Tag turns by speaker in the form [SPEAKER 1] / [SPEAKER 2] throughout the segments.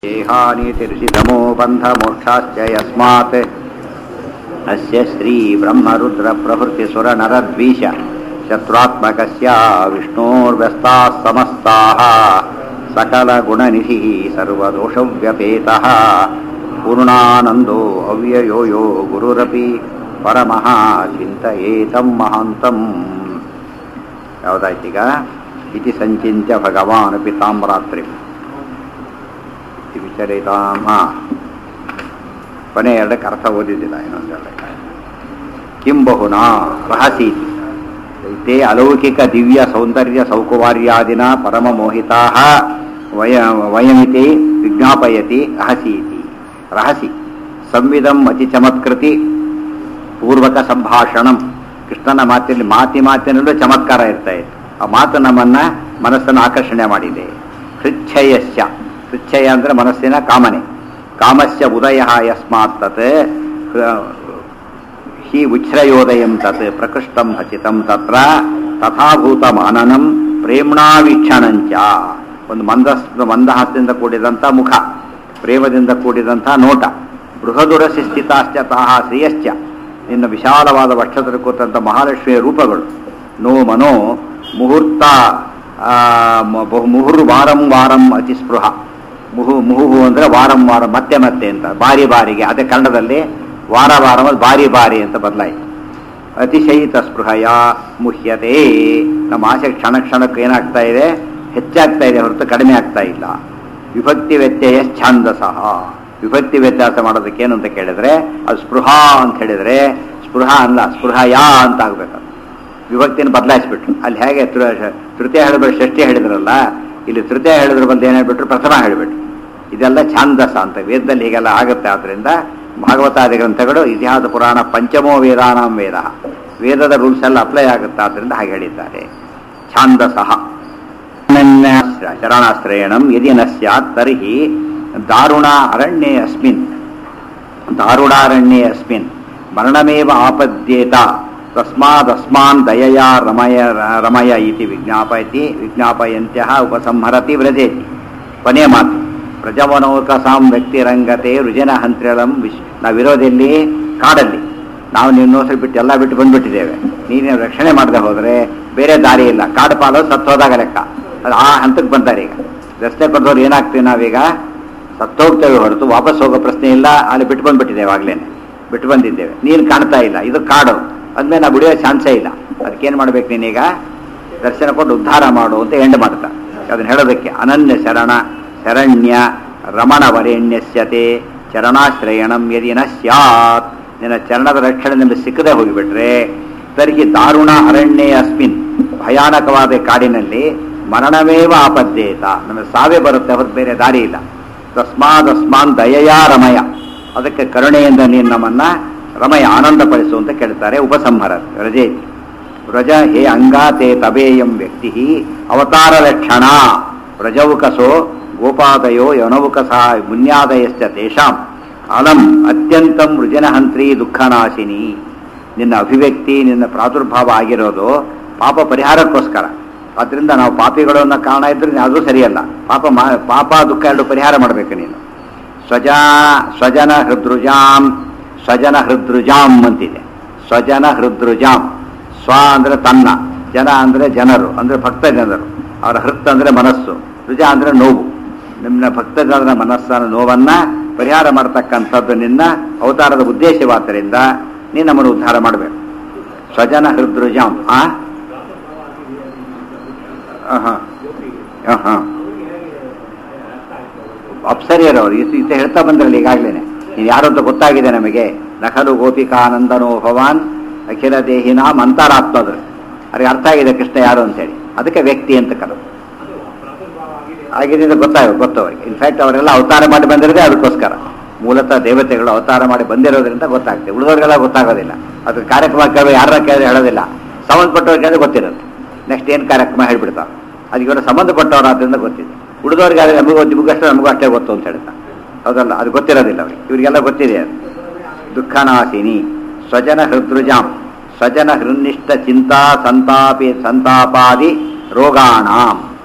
[SPEAKER 1] देहानितिर्षितमो बन्धमोक्षाश्च यस्मात् अस्य श्रीब्रह्मरुद्रप्रभृतिसुरनरद्वीष शत्रुत्मकस्य विष्णोर्व्यस्ताः समस्ताः सकलगुणनिधिः सर्वदोषव्यपेतः पूर्णानन्दो अव्ययो यो गुरुरपि ಪರಮಃ ಚಿಂತಯೇತಂ ಮಹಾಂತಂ ಯಾವುದಾಯ್ತೀಗ ಇತಿ ಸಂಚಿತ್ಯ ಭಗವಾನ್ ಪಿತಾಂಬರಾತ್ರಿ ವಿಚರಿತಾಮ ಕೊನೆ ಎರಡಕ್ಕೆ ಅರ್ಥ ಓದಿದ್ದಿಲ್ಲ ಇನ್ನೊಂದೆರಡಕ್ಕೆ ಕಿಂ ಬಹುನಾ ರಹಸೀತಿ ತೇ ಅಲೌಕಿಕ ದಿವ್ಯ ಸೌಂದರ್ಯ ಸೌಕುಮಾರ್ಯಾದಿನ ಪರಮ ಮೋಹಿತಾ ವಯ ವಯಮಿತಿ ವಿಜ್ಞಾಪಯತಿ ರಹಸೀತಿ ರಹಸಿ ಸಂವಿಧಂ ಅತಿ ಚಮತ್ಕೃತಿ ಪೂರ್ವಕ ಸಂಭಾಷಣಂ ಕೃಷ್ಣನ ಮಾತಿನಲ್ಲಿ ಮಾತಿ ಮಾತಿನಲ್ಲೂ ಚಮತ್ಕಾರ ಇರ್ತಾ ಇತ್ತು ಆ ಮಾತು ನಮ್ಮನ್ನ ಮನಸ್ಸನ್ನು ಆಕರ್ಷಣೆ ಮಾಡಿದೆ ಹೃಚ್ಛಯಸ್ಯ ಹೃಚ್ಛಯ ಅಂದ್ರೆ ಮನಸ್ಸಿನ ಕಾಮನೆ ಕಾಮಸ್ಯ ಉದಯ ಯಸ್ಮಾತ್ ತತ್ ಹಿ ಉಚ್ಛ್ರಯೋದಯಂ ತತ್ ಪ್ರಕೃಷ್ಟಂ ಹಚಿತಂ ತತ್ರ ತಥಾಭೂತ ಮಾನನಂ ಪ್ರೇಮ್ಣಾ ವೀಕ್ಷಣಂಚ ಒಂದು ಮಂದಸ್ ಮಂದಹಾಸದಿಂದ ಕೂಡಿದಂಥ ಮುಖ ಪ್ರೇಮದಿಂದ ಕೂಡಿದಂಥ ನೋಟ ಬೃಹದುರಸಿ ಸ್ಥಿತಾಶ್ಚ ತಹ ಶ್ರೇಯಶ್ಚ ನಿನ್ನ ವಿಶಾಲವಾದ ವಕ್ಷದಲ್ಲಿ ಕೂತಂಥ ಮಹಾಲಕ್ಷ್ಮಿಯ ರೂಪಗಳು ನೋ ಮನೋ ಮುಹೂರ್ತ ಬಹು ಮುಹುರು ವಾರಂ ವಾರಂ ಅತಿ ಸ್ಪೃಹ ಮುಹು ಮುಹುಹು ಅಂದರೆ ವಾರಂ ವಾರ ಮತ್ತೆ ಮತ್ತೆ ಅಂತ ಬಾರಿ ಬಾರಿಗೆ ಅದೇ ಕನ್ನಡದಲ್ಲಿ ವಾರ ವಾರ ಬಾರಿ ಬಾರಿ ಅಂತ ಬದಲಾಯಿತು ಅತಿಶಯಿತ ಸ್ಪೃಹಯ ಮುಹ್ಯತೆ ನಮ್ಮ ಆಸೆ ಕ್ಷಣ ಕ್ಷಣಕ್ಕೆ ಏನಾಗ್ತಾ ಇದೆ ಹೆಚ್ಚಾಗ್ತಾ ಇದೆ ಹೊರತು ಕಡಿಮೆ ಆಗ್ತಾ ಇಲ್ಲ ವಿಭಕ್ತಿ ವ್ಯತ್ಯಯ ಛಾಂದಸಃ ವಿಭಕ್ತಿ ವ್ಯತ್ಯಾಸ ಮಾಡೋದಕ್ಕೆ ಏನು ಅಂತ ಕೇಳಿದ್ರೆ ಅದು ಸ್ಪೃಹ ಅಂತ ಹೇಳಿದ್ರೆ ಸ್ಪೃಹ ಅಲ್ಲ ಸ್ಪೃಹಯ ಅಂತ ಆಗ್ಬೇಕು ವಿಭಕ್ತಿನ ಬದಲಾಯಿಸ್ಬಿಟ್ರು ಅಲ್ಲಿ ಹೇಗೆ ತೃತೀಯ ಹೇಳಿದ್ರು ಷಷ್ಠಿ ಹೇಳಿದ್ರಲ್ಲ ಇಲ್ಲಿ ತೃತೀಯ ಹೇಳಿದ್ರ ಬಂದು ಏನು ಹೇಳ್ಬಿಟ್ರು ಪ್ರಥಮ ಹೇಳಿಬಿಟ್ರು ಇದೆಲ್ಲ ಛಾಂದಸ ಅಂತ ವೇದದಲ್ಲಿ ಹೀಗೆಲ್ಲ ಆಗುತ್ತೆ ಆದ್ರಿಂದ ಭಾಗವತಾದಿ ಗ್ರಂಥಗಳು ಇತಿಹಾಸ ಪುರಾಣ ಪಂಚಮೋ ವೇದಾನಾಂ ವೇದ ವೇದದ ರೂಲ್ಸ್ ಎಲ್ಲ ಅಪ್ಲೈ ಆಗುತ್ತೆ ಆದ್ರಿಂದ ಹಾಗೆ ಹೇಳಿದ್ದಾರೆ ಛಾಂದಸಃ ಶರಣಾಶ್ರಯಣಂ ಯದಿ ನ ಸ್ಯಾತ್ ತರ್ಹಿ ದಾರುಣ ಅರಣ್ಯೇ ಅಸ್ಮಿನ್ ದಾರುಣಾರಣ್ಯೇ ಅಸ್ಮಿನ್ ಮರಣಮೇವ ಆಪದ್ಯೇತ ತಸ್ಮಾದಸ್ಮಾನ್ ದಯಯ ರಮಯ ರಮಯ ಇತಿ ವಿಜ್ಞಾಪಯತಿ ವಿಜ್ಞಾಪಯಂತ್ಯ ಉಪಸಂಹರತಿ ವ್ರಜೇತಿ ಕೊನೆ ಮಾತು ಪ್ರಜಮನೋಕಸಾಂ ವ್ಯಕ್ತಿರಂಗತೆ ರುಜನ ಹಂತ್ರಿಳಂ ವಿಶ್ ನಾವಿರೋದೆಲ್ಲಿ ಕಾಡಲ್ಲಿ ನಾವು ನಿನ್ನೋಸರಿ ಬಿಟ್ಟು ಎಲ್ಲ ಬಿಟ್ಟು ಬಂದ್ಬಿಟ್ಟಿದ್ದೇವೆ ನೀನು ರಕ್ಷಣೆ ಮಾಡದೆ ಹೋದರೆ ಬೇರೆ ದಾರಿ ಇಲ್ಲ ಕಾಡು ಪಾಲು ಸತ್ತೋದಾಗ ಲೆಕ್ಕ ಅದು ಆ ಹಂತಕ್ಕೆ ಬಂತಾರೆ ಈಗ ರಸ್ತೆ ಬಂದವ್ರು ಏನಾಗ್ತೀವಿ ನಾವೀಗ ಸತ್ತೋಗ್ತೇವೆ ಹೊರತು ವಾಪಸ್ ಹೋಗೋ ಪ್ರಶ್ನೆ ಇಲ್ಲ ಅಲ್ಲಿ ಬಿಟ್ಟು ಬಂದ್ಬಿಟ್ಟಿದ್ದೇವೆ ಆಗ್ಲೇನೆ ಬಿಟ್ಟು ಬಂದಿದ್ದೇವೆ ನೀನು ಕಾಣ್ತಾ ಇಲ್ಲ ಇದು ಕಾಡು ಅಂದ್ಮೇಲೆ ನಾವು ಬಿಡುವ ಚಾನ್ಸೇ ಇಲ್ಲ ಅದಕ್ಕೇನು ಮಾಡ್ಬೇಕು ನೀನೀಗ ದರ್ಶನ ಕೊಟ್ಟು ಉದ್ಧಾರ ಮಾಡು ಅಂತ ಎಂಡ್ ಮಾಡ್ತಾ ಅದನ್ನ ಹೇಳೋದಕ್ಕೆ ಅನನ್ಯ ಶರಣ ಶರಣ್ಯ ರಮಣ ವರೇಣ್ಯಸ್ಯತೆ ಚರಣಾಶ್ರಯಣಂ ಯದಿ ನ ಸ್ಯಾತ್ ನಿನ್ನ ಚರಣದ ರಕ್ಷಣೆ ನಿಮಗೆ ಸಿಕ್ಕದೆ ಹೋಗಿಬಿಟ್ರೆ ತರ್ಹಿ ದಾರುಣ ಅರಣ್ಯೇ ಅಸ್ಮಿನ್ ಭಯಾನಕವಾದ ಕಾಡಿನಲ್ಲಿ ಮರಣಮೇವ ಆಪದ್ದೇತ ನಮಗೆ ಸಾವೇ ಬರುತ್ತೆ ಹೊರತು ಬೇರೆ ದಾರಿ ಇಲ್ಲ ತಸ್ಮಾದಸ್ಮಾನ್ ದಯೆಯ ರಮಯ ಅದಕ್ಕೆ ಕರುಣೆಯಿಂದ ನೀನು ನಮ್ಮನ್ನ ರಮಯ ಆನಂದಪಡಿಸು ಅಂತ ಕೇಳ್ತಾರೆ ಉಪಸಂಹಾರ ರಜೆ ವ್ರಜ ಹೇ ಅಂಗಾತೆ ತಬೇಯಂ ವ್ಯಕ್ತಿ ಅವತಾರ ಲಕ್ಷಣ ವ್ರಜೌಕಸೋ ಗೋಪಾದಯೋ ಯನೌಕಸ ಮುನ್ಯಾದಯಶ್ಚ ತೇಷಾಂ ಅಲಂ ಅತ್ಯಂತಂ ವೃಜನಹಂತ್ರಿ ದುಃಖನಾಶಿನಿ ನಿನ್ನ ಅಭಿವ್ಯಕ್ತಿ ನಿನ್ನ ಪ್ರಾದುರ್ಭಾವ ಆಗಿರೋದು ಪಾಪ ಪರಿಹಾರಕ್ಕೋಸ್ಕರ ಅದರಿಂದ ನಾವು ಪಾಪಿಗಳು ಅನ್ನೋ ಕಾರಣ ಇದ್ರೆ ಅದು ಸರಿಯಲ್ಲ ಪಾಪ ಮಾ ಪಾಪ ದುಃಖ ಎರಡು ಪರಿಹಾರ ಮಾಡಬೇಕು ನೀನು ಸ್ವಜ ಸ್ವಜನ ಹೃದೃಜಾಂ ಸ್ವಜನ ಹೃದೃಜಾಂ ಅಂತಿದೆ ಸ್ವಜನ ಹೃದೃಜಾಂ ಸ್ವ ಅಂದ್ರೆ ತನ್ನ ಜನ ಅಂದ್ರೆ ಜನರು ಅಂದ್ರೆ ಭಕ್ತ ಜನರು ಅವರ ಹೃತ್ ಅಂದ್ರೆ ಮನಸ್ಸು ರುಜ ಅಂದ್ರೆ ನೋವು ನಿನ್ನ ಭಕ್ತ ಜನರ ಮನಸ್ಸನ ನೋವನ್ನ ಪರಿಹಾರ ಮಾಡತಕ್ಕಂಥದ್ದು ನಿನ್ನ ಅವತಾರದ ಉದ್ದೇಶವಾದ್ದರಿಂದ ನೀನು ನಮ್ಮನ್ನು ಉದ್ಧಾರ ಮಾಡಬೇಕು ಸ್ವಜನ ಹೃದೃಜಾಂ ಆ ಅಪ್ಸರಿಯರವರು ಇದು ಇದು ಹೇಳ್ತಾ ಬಂದ್ರಲ್ಲ ಈಗಾಗಲೇ ನೀವು ಯಾರು ಅಂತ ಗೊತ್ತಾಗಿದೆ ನಮಗೆ ನಖಲು ಗೋಪಿಕಾನಂದನೋ ಭವಾನ್ ಅಖಿಲ ದೇಹಿನಾಂ ಅಂತರಾತ್ಮದ್ರು ಅವ್ರಿಗೆ ಅರ್ಥ ಆಗಿದೆ ಕೃಷ್ಣ ಯಾರು ಅಂತೇಳಿ ಅದಕ್ಕೆ ವ್ಯಕ್ತಿ ಅಂತ ಕರೆದು ಆಗಿದೆ ಗೊತ್ತಾಗ ಗೊತ್ತು ಅವರಿಗೆ ಇನ್ಫ್ಯಾಕ್ಟ್ ಅವರೆಲ್ಲ ಅವತಾರ ಮಾಡಿ ಬಂದಿರೋದೇ ಅದಕ್ಕೋಸ್ಕರ ಮೂಲತಃ ದೇವತೆಗಳು ಅವತಾರ ಮಾಡಿ ಬಂದಿರೋದ್ರಿಂದ ಗೊತ್ತಾಗ್ತದೆ ಉಳಿದವ್ರಿಗೆಲ್ಲ ಗೊತ್ತಾಗೋದಿಲ್ಲ ಅದು ಕಾರ್ಯಕ್ರಮ ಕೇಳಿ ಯಾರ ಕೇಳಿದ್ರೆ ಹೇಳೋದಿಲ್ಲ ಸಂಬಂಧಪಟ್ಟವ್ರಿಗೆ ಕೇಳಿದ್ರೆ ಗೊತ್ತಿರುತ್ತೆ ನೆಕ್ಸ್ಟ್ ಏನು ಕಾರ್ಯಕ್ರಮ ಹೇಳ್ಬಿಡ್ತಾರೆ ಅದಕ್ಕೆ ಇವರು ಸಂಬಂಧಪಟ್ಟವ್ರು ಆದ್ದರಿಂದ ಗೊತ್ತಿದೆ ಉಳಿದವ್ರಿಗೆ ಆದರೆ ನಮಗೂ ನಿಮಗಷ್ಟೇ ನಮಗೂ ಅಷ್ಟೇ ಗೊತ್ತು ಅಂತ ಹೇಳ್ತಾ ಹೌದಲ್ಲ ಅದು ಗೊತ್ತಿರೋದಿಲ್ಲ ಅವ್ರಿಗೆ ಇವರಿಗೆಲ್ಲ ಗೊತ್ತಿದೆ ಅದು ದುಃಖನಾಶಿನಿ ಸ್ವಜನ ಹೃದೃಜಾಂ ಸ್ವಜನ ಹೃನ್ನಿಷ್ಠ ಚಿಂತಾ ಸಂತಾಪಿ ಸಂತಾಪಾದಿ ರೋಗಾಣಾಂ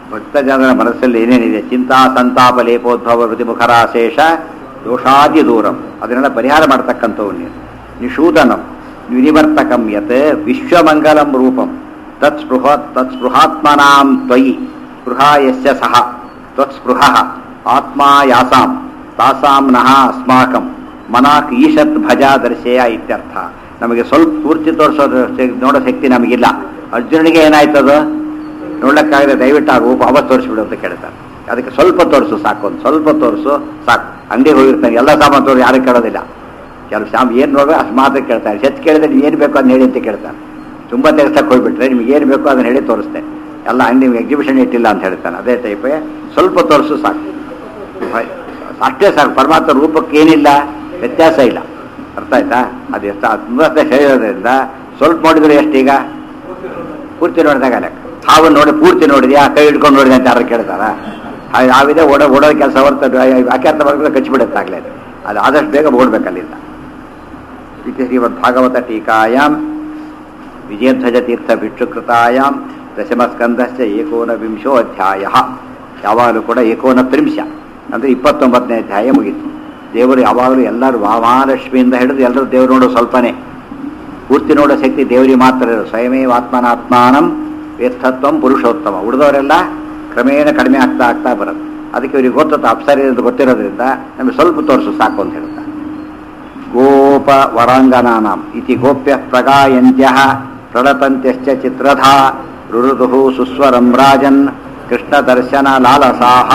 [SPEAKER 1] ಭಕ್ತ ಜನರ ಮನಸ್ಸಲ್ಲಿ ಏನೇನಿದೆ ಚಿಂತಾ ಸಂತಾಪ ಲೇಪೋದ್ಭವ ಪ್ರತಿಮುಖರಾಶೇಷ ದೋಷಾದಿ ದೂರಂ ಅದನ್ನೆಲ್ಲ ಪರಿಹಾರ ಮಾಡ್ತಕ್ಕಂಥವು ನೀನು ನಿಷೂದನಂ ವಿನಿವರ್ತಕಂ ಯತ್ ವಿಶ್ವಮಂಗಲಂ ರೂಪಂ ತತ್ ಸ್ಪೃಹ ತತ್ ಸ್ಪೃಹಾತ್ಮನಾಂ ತ್ವಯಿ ಸ್ಪೃಹ ಯಸ್ಯ ಸಹ ತ್ವತ್ ಸ್ಪೃಹ ಆತ್ಮಾ ಯಾಸಾಂ ತಾಸಾಂ ನಃ ಅಸ್ಮಾಕಂ ಮನಾಕ್ ಈಶತ್ ಭಜ ದರ್ಶಯ ಇತ್ಯರ್ಥ ನಮಗೆ ಸ್ವಲ್ಪ ಪೂರ್ತಿ ತೋರಿಸೋದು ನೋಡೋ ಶಕ್ತಿ ನಮಗಿಲ್ಲ ಅರ್ಜುನನಿಗೆ ಏನಾಯ್ತದು ನೋಡ್ಲಿಕ್ಕಾಗದೆ ದಯವಿಟ್ಟು ಆ ರೂಪ ಅವತ್ತು ತೋರಿಸ್ಬಿಡು ಅಂತ ಕೇಳ್ತಾರೆ ಅದಕ್ಕೆ ಸ್ವಲ್ಪ ತೋರಿಸು ಸಾಕು ಒಂದು ಸ್ವಲ್ಪ ತೋರಿಸು ಸಾಕು ಅಂಗಡಿಗೆ ಹೋಗಿರ್ತಾನೆ ಎಲ್ಲ ಸಾಮಾನು ತೋರಿಸಿ ಯಾರು ಕೇಳೋದಿಲ್ಲ ಕೆಲವು ಶಾಮ್ ಏನು ನೋಡೋ ಅಷ್ಟು ಮಾತ್ರ ಕೇಳ್ತಾರೆ ಹೆಚ್ಚು ಕೇಳಿದ್ರೆ ನೀವು ಏನು ಬೇಕು ಅದನ್ನ ಹೇಳಿ ಅಂತ ಕೇಳ್ತಾನೆ ತುಂಬ ತೆಗೆಸಕ್ಕೆ ಹೋಗ್ಬಿಟ್ರೆ ನಿಮ್ಗೆ ಏನು ಬೇಕು ಅದನ್ನ ಹೇಳಿ ತೋರಿಸ್ತೇನೆ ಎಲ್ಲ ಅಂಗಡಿ ನಿಮ್ಗೆ ಎಕ್ಸಿಬಿಷನ್ ಇಟ್ಟಿಲ್ಲ ಅಂತ ಹೇಳ್ತಾನೆ ಅದೇ ಟೈಪ್ ಸ್ವಲ್ಪ ತೋರಿಸು ಸಾಕು ಹಾಯ್. ಅಷ್ಟೇ ಸಾಕು ಪರಮಾತ್ಮ ರೂಪಕ್ಕೆ ಏನಿಲ್ಲ ವ್ಯತ್ಯಾಸ ಇಲ್ಲ ಅರ್ಥ ಆಯ್ತಾ ಅದು ಎಷ್ಟು ತುಂಬ ಹೇಳಿರೋದ್ರಿಂದ ಸ್ವಲ್ಪ ನೋಡಿದ್ರೆ ಎಷ್ಟೀಗ ಪೂರ್ತಿ ನೋಡಿದಾಗ ಲೆಕ್ಕ ಹಾವು ನೋಡಿ ಪೂರ್ತಿ ನೋಡಿದ್ಯಾ ಕೈ ಹಿಡ್ಕೊಂಡು ನೋಡಿದೆ ಅಂತ ಯಾರು ಕೇಳ್ತಾರ ಹಾಗೆ ಹಾವಿದೆ ಓಡೋ ಓಡೋ ಕೆಲಸ ಹೊರ್ತದೆ ವಾಕ್ಯಾರ್ಥ ಮಾಡಿದ್ರೆ ಕಚ್ಚಿಬಿಡುತ್ತಾಗಲೇ ಅದು ಅದು ಆದಷ್ಟು ಬೇಗ ಓಡ್ಬೇಕಲ್ಲಿಂದ ಇದು ಶ್ರೀಮದ್ ಭಾಗವತ ಟೀಕಾಯಾಮ್ ವಿಜಯಧ್ವಜ ತೀರ್ಥ ಭಿಕ್ಷುಕೃತಾಯಾಮ್ ದಶಮಸ್ಕಂದಶ್ಚ ಏಕೋನವಿಂಶೋ ಅಧ್ಯಾಯ ಯಾವಾಗಲೂ ಕೂಡ ಏಕೋನತ್ರಿಂಶ ಅಂದರೆ ಇಪ್ಪತ್ತೊಂಬತ್ತನೇ ಅಧ್ಯಾಯ ಮುಗೀತು ದೇವರು ಯಾವಾಗಲೂ ಎಲ್ಲರೂ ಮಹಾಲಕ್ಷ್ಮಿಯಿಂದ ಹಿಡಿದು ಎಲ್ಲರೂ ದೇವರು ನೋಡೋ ಸ್ವಲ್ಪನೇ ಪೂರ್ತಿ ನೋಡೋ ಶಕ್ತಿ ದೇವರಿಗೆ ಮಾತ್ರ ಇರೋದು ಸ್ವಯಮೇವ ಆತ್ಮನಾತ್ಮಾನಂ ವೇತ್ತತ್ವಂ ಪುರುಷೋತ್ತಮ ಉಳಿದವರೆಲ್ಲ ಕ್ರಮೇಣ ಕಡಿಮೆ ಆಗ್ತಾ ಆಗ್ತಾ ಬರುತ್ತೆ ಅದಕ್ಕೆ ಇವರಿಗೆ ಗೊತ್ತ ಅಪ್ಸರಿ ಅಂತ ಗೊತ್ತಿರೋದ್ರಿಂದ ನಮಗೆ ಸ್ವಲ್ಪ ತೋರಿಸು ಸಾಕು ಅಂತ ಹೇಳ್ತಾರೆ ಗೋಪ ವರಾಂಗನಾನಾಂ ಇತಿ ಗೋಪ್ಯ ಪ್ರಗಾಯಂತ್ಯ ಪ್ರಳತಂತ್ಯಶ್ಚ ಚಿತ್ರಧಾ ರುರುದುಹು ಸುಸ್ವರಂ ರಾಜನ್ ಕೃಷ್ಣ ದರ್ಶನ ಲಾಲಸಾಹ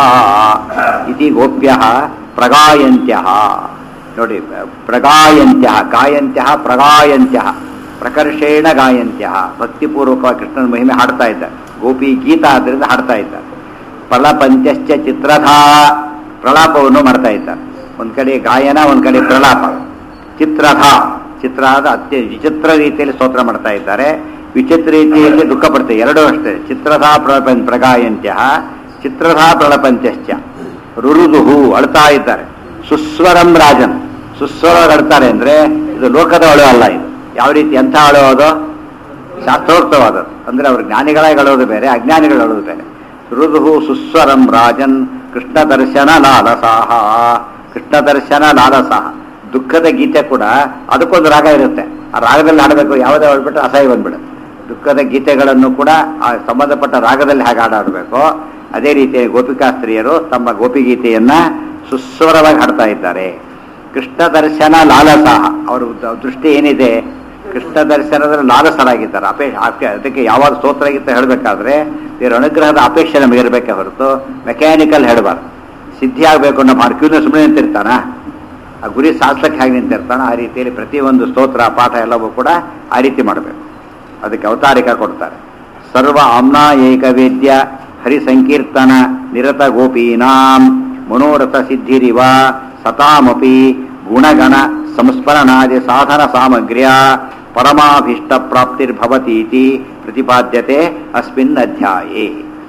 [SPEAKER 1] ಇತಿ ಗೋಪ್ಯ ಪ್ರಗಾಯಂತ್ಯ ನೋಡಿ ಪ್ರಗಾಯಂತ್ಯ ಗಾಯಂತ್ಯ ಪ್ರಗಾಯಂತ್ಯ ಪ್ರಕರ್ಷೇಣ ಗಾಯಂತ್ಯ ಭಕ್ತಿಪೂರ್ವಕವಾಗಿ ಕೃಷ್ಣನ ಮಹಿಮೆ ಹಾಡ್ತಾ ಇದ್ದಾರೆ ಗೋಪಿ ಗೀತ ಆದ್ದರಿಂದ ಹಾಡ್ತಾ ಇದ್ದಾರೆ ಪ್ರಲಪಂತ್ಯಶ್ಚ ಚಿತ್ರಧಾ ಪ್ರಲಾಪವನ್ನು ಮಾಡ್ತಾ ಇದ್ದಾರೆ ಒಂದ್ ಕಡೆ ಗಾಯನ ಒಂದ್ ಕಡೆ ಪ್ರಲಾಪ ಚಿತ್ರಧ ಚಿತ್ರದ ಅತ್ಯ ವಿಚಿತ್ರ ರೀತಿಯಲ್ಲಿ ಸ್ತೋತ್ರ ಮಾಡ್ತಾ ಇದ್ದಾರೆ ವಿಚಿತ್ರ ರೀತಿಯಲ್ಲಿ ದುಃಖ ಪಡ್ತಾರೆ ಎರಡೂ ಅಷ್ಟೇ ಚಿತ್ರಧಾ ಪ್ರಳಪ ಪ್ರಗಾಯಂತ್ಯ ಚಿತ್ರಧಾ ಪ್ರಳಪಂತ್ಯಶ್ಚ ರುರುದುಹು ಅಳ್ತಾ ಇದ್ದಾರೆ ಸುಸ್ವರಂ ರಾಜನ್ ಸುಸ್ವರ ಅಳ್ತಾರೆ ಅಂದ್ರೆ ಇದು ಲೋಕದ ಅಳು ಅಲ್ಲ ಇದು ಯಾವ ರೀತಿ ಎಂಥ ಅಳುವುದು ಶಾಸ್ತ್ರೋಕ್ತವಾದದ್ದು ಅಂದ್ರೆ ಅವರು ಜ್ಞಾನಿಗಳಾಗಿ ಅಳೋದು ಬೇರೆ ಅಜ್ಞಾನಿಗಳು ಅಳೋದು ಬೇರೆ ರುದುಹು ಸುಸ್ವರಂ ರಾಜನ್ ಕೃಷ್ಣ ದರ್ಶನ ಲಾಲಸಾಹ ಕೃಷ್ಣ ದರ್ಶನ ಲಾಲಸಾಹ ದುಃಖದ ಗೀತೆ ಕೂಡ ಅದಕ್ಕೊಂದು ರಾಗ ಇರುತ್ತೆ ಆ ರಾಗದಲ್ಲಿ ಹಾಡಬೇಕು ಯಾವುದೇ ಹೊಡ್ಬಿಟ್ರೆ ಅಸಹ್ಯ ಬಂದ್ಬಿಡುತ್ತೆ ದುಃಖದ ಗೀತೆಗಳನ್ನು ಕೂಡ ಆ ಸಂಬಂಧಪಟ್ಟ ರಾಗದಲ್ಲಿ ಹಾಗೆ ಹಾಡಾಡಬೇಕು ಅದೇ ರೀತಿ ಗೋಪಿಕಾಸ್ತ್ರೀಯರು ತಮ್ಮ ಗೋಪಿಗೀತೆಯನ್ನ ಸುಸ್ವರವಾಗಿ ಹಾಡ್ತಾ ಇದ್ದಾರೆ ಕೃಷ್ಣ ದರ್ಶನ ಲಾಲಸಾಹ ಅವರ ದ- ದೃಷ್ಟಿ ಏನಿದೆ ಕೃಷ್ಣ ದರ್ಶನದಲ್ಲಿ ಲಾಲಸರಾಗಿದ್ದಾರೆ ಅಪೇಕ್ಷೆ ಆಪೆ- ಅದಕ್ಕೆ ಯಾವಾಗ ಸ್ತೋತ್ರ ಗೀತ ಹೇಳಬೇಕಾದ್ರೆ ದೇವರ ಅನುಗ್ರಹದ ಅಪೇಕ್ಷೆ ನಮಗೆ ಇರಬೇಕೆ ಹೊರತು ಮೆಕ್ಯಾನಿಕಲ್ ಹೇಳಬಾರ್ದು ಸಿದ್ಧಿ ಆಗಬೇಕು ಅನ್ನೋ ಮಾಡಿ ಕ್ಯೂನ ಸುಮ್ಮನೆ ನಿಂತಿರ್ತಾನ ಆ ಗುರಿ ಸಾಧಿಸಕ್ಕೆ ಹೇಗೆ ನಿಂತಿರ್ತಾನ ಆ ರೀತಿಯಲ್ಲಿ ಪ್ರತಿಯೊಂದು ಸ್ತೋತ್ರ ಪಾಠ ಎಲ್ಲವೂ ಕೂಡ ಆ ರೀತಿ ಮಾಡಬೇಕು ಅದಕ್ಕೆ ಅವತಾರಿಕ ಕೊಡ್ತಾರೆ ಸರ್ವ ಆಮ್ನಾ ಏಕವೇದ್ಯ ಹರಿ ಸಂಕೀರ್ತನ ನಿರತ ಗೋಪೀನಾಂ ಮನೋರಥ ಸಿದ್ಧಿರಿವ ಸತಾಮಪಿ ಗುಣಗಣ ಸಂಸ್ಮರಣಾದಿ ಸಾಧನ ಸಾಮಗ್ರ್ಯ ಪರಮಾಭೀಷ್ಟ ಪ್ರಾಪ್ತಿರ್ಭವತೀತಿ ಪ್ರತಿಪಾದ್ಯತೆ ಅಸ್ಮಿನ್ ಅಧ್ಯಾಯೇ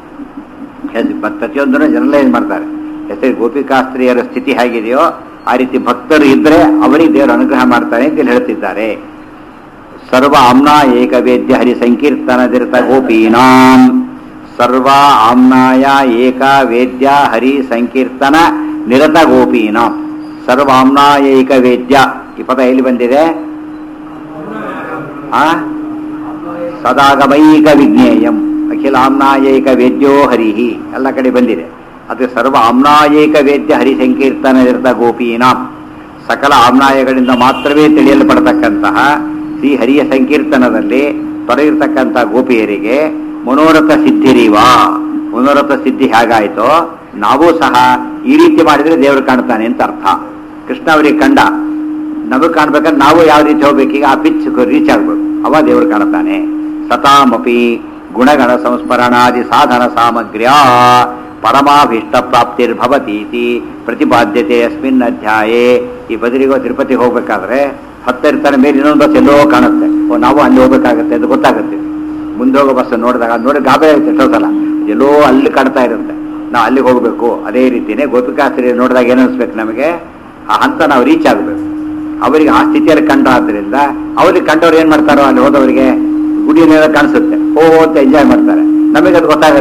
[SPEAKER 1] ಹೇಳಿ- ಬ- ಪ್ರತಿಯೊಂದನ್ನು ಜನರಲೈಸ್ ಮಾಡ್ತಾರೆ ಹೆಸರು ಗೋಪಿಕಾಸ್ತ್ರೀಯರ ಸ್ಥಿತಿ ಹೇಗಿದೆಯೋ ಆ ರೀತಿ ಭಕ್ತರು ಇದ್ರೆ ಅವರಿಗೆ ದೇವರು ಅನುಗ್ರಹ ಮಾಡ್ತಾರೆ ಅಂತ ಇಲ್ಲಿ ಹೇಳ್ತಿದ್ದಾರೆ ಸರ್ವ ಆಮ್ನಾ ಏಕವೇದ್ಯ ಹರಿ ಸಂಕೀರ್ತನದಿರತ ಗೋಪೀನಾಂ ಸರ್ವ ಆಮ್ನಾಯ ಏಕ ವೇದ್ಯ ಹರಿ ಸಂಕೀರ್ತನ ನಿರತ ಗೋಪೀನಾಂ ಸರ್ವ ಆಮ್ನಾಯ ಏಕ ವೇದ್ಯ ಈ ಪದ ಎಲ್ಲಿ ಬಂದಿದೆ ಆ ಸದಾಗಮೈಕ ವಿಜ್ಞೇಯಂ ಅಖಿಲ ಆಮ್ನಾಯೈಕ ವೇದ್ಯೋ ಹರಿಹಿ ಎಲ್ಲ ಕಡೆ ಬಂದಿದೆ ಅದು ಸರ್ವ ಆಮ್ನಾಯೈಕ ವೇದ್ಯ ಹರಿ ಸಂಕೀರ್ತನ ಇರದ ಗೋಪೀನಾಂ ಸಕಲ ಆಮ್ನಾಯಗಳಿಂದ ಮಾತ್ರವೇ ತಿಳಿಯಲ್ಪಡತಕ್ಕಂತಹ ಶ್ರೀ ಹರಿಯ ಸಂಕೀರ್ತನದಲ್ಲಿ ತೊಡಗಿರ್ತಕ್ಕಂಥ ಗೋಪಿಯರಿಗೆ ಮನೋರಥ ಸಿದ್ಧಿರಿವ ಮನೋರಥ ಸಿದ್ಧಿ ಹೇಗಾಯ್ತೋ ನಾವು ಸಹ ಈ ರೀತಿ ಮಾಡಿದ್ರೆ ದೇವರು ಕಾಣ್ತಾನೆ ಅಂತ ಅರ್ಥ ಕೃಷ್ಣ ಅವರಿಗೆ ಕಂಡ ನಮಗೆ ಕಾಣ್ಬೇಕಾದ್ರೆ ನಾವು ಯಾವ ರೀತಿ ಹೋಗ್ಬೇಕೀಗ ಆ ಪಿಚ್ ರೀಚ್ ಆಗ್ಬೇಕು ಅವ ದೇವರು ಕಾಣ್ತಾನೆ ಸತಾಮಪಿ ಗುಣಗಣ ಸಂಸ್ಮರಣಾದಿ ಸಾಧನ ಸಾಮಗ್ರ್ಯ ಪರಮಾಭೀಷ್ಟ ಪ್ರಾಪ್ತಿರ್ಭವತೀತಿ ಪ್ರತಿಪಾದ್ಯತೆ ಅಸ್ಮಿನ್ ಅಧ್ಯಾಯೇ ಈ ಬದರಿಗೋ ತಿರುಪತಿ ಹೋಗ್ಬೇಕಾದ್ರೆ ಹತ್ತಿರ್ತಾನೆ ಮೇಲೆ ಇನ್ನೊಂದು ಬಸ್ ಎಲ್ಲೋ ಕಾಣುತ್ತೆ ಓ ನಾವು ಅಲ್ಲಿ ಹೋಗ್ಬೇಕಾಗತ್ತೆ ಅಂತ ಗೊತ್ತಾಗುತ್ತೆ ಮುಂದೆ ಹೋಗೋ ಬಸ್ ನೋಡಿದಾಗ ಅದ್ ನೋಡಿ ಗಾಬರಿ ಆಗುತ್ತೆ ಎಷ್ಟೋ ಸಲ ಎಲ್ಲೋ ಅಲ್ಲಿ ಕಾಣ್ತಾ ಇರುತ್ತೆ ನಾವು ಅಲ್ಲಿಗೆ ಹೋಗ್ಬೇಕು ಅದೇ ರೀತಿನೇ ಗೋಪಿಕಾಸ್ತ್ರೀ ನೋಡಿದಾಗ ಏನು ಅನ್ಸ್ಬೇಕು ನಮಗೆ ಆ ಹಂತ ನಾವು ರೀಚ್ ಆಗಬೇಕು ಅವರಿಗೆ ಆ ಸ್ಥಿತಿಯಲ್ಲಿ ಕಂಡ ಆದ್ದರಿಂದ ಅವ್ರಿಗೆ ಕಂಡವ್ರು ಏನ್ ಮಾಡ್ತಾರೋ ಅಲ್ಲಿ ಹೋದವರಿಗೆ ಗುಡಿಯನ್ನೆಲ್ಲ ಕಾಣಿಸುತ್ತೆ ಓ ಅಂತ ಎಂಜಾಯ್ ಮಾಡ್ತಾರೆ ನಮಗೆ ಅದು ಗೊತ್ತಾಗೋದಿಲ್ಲ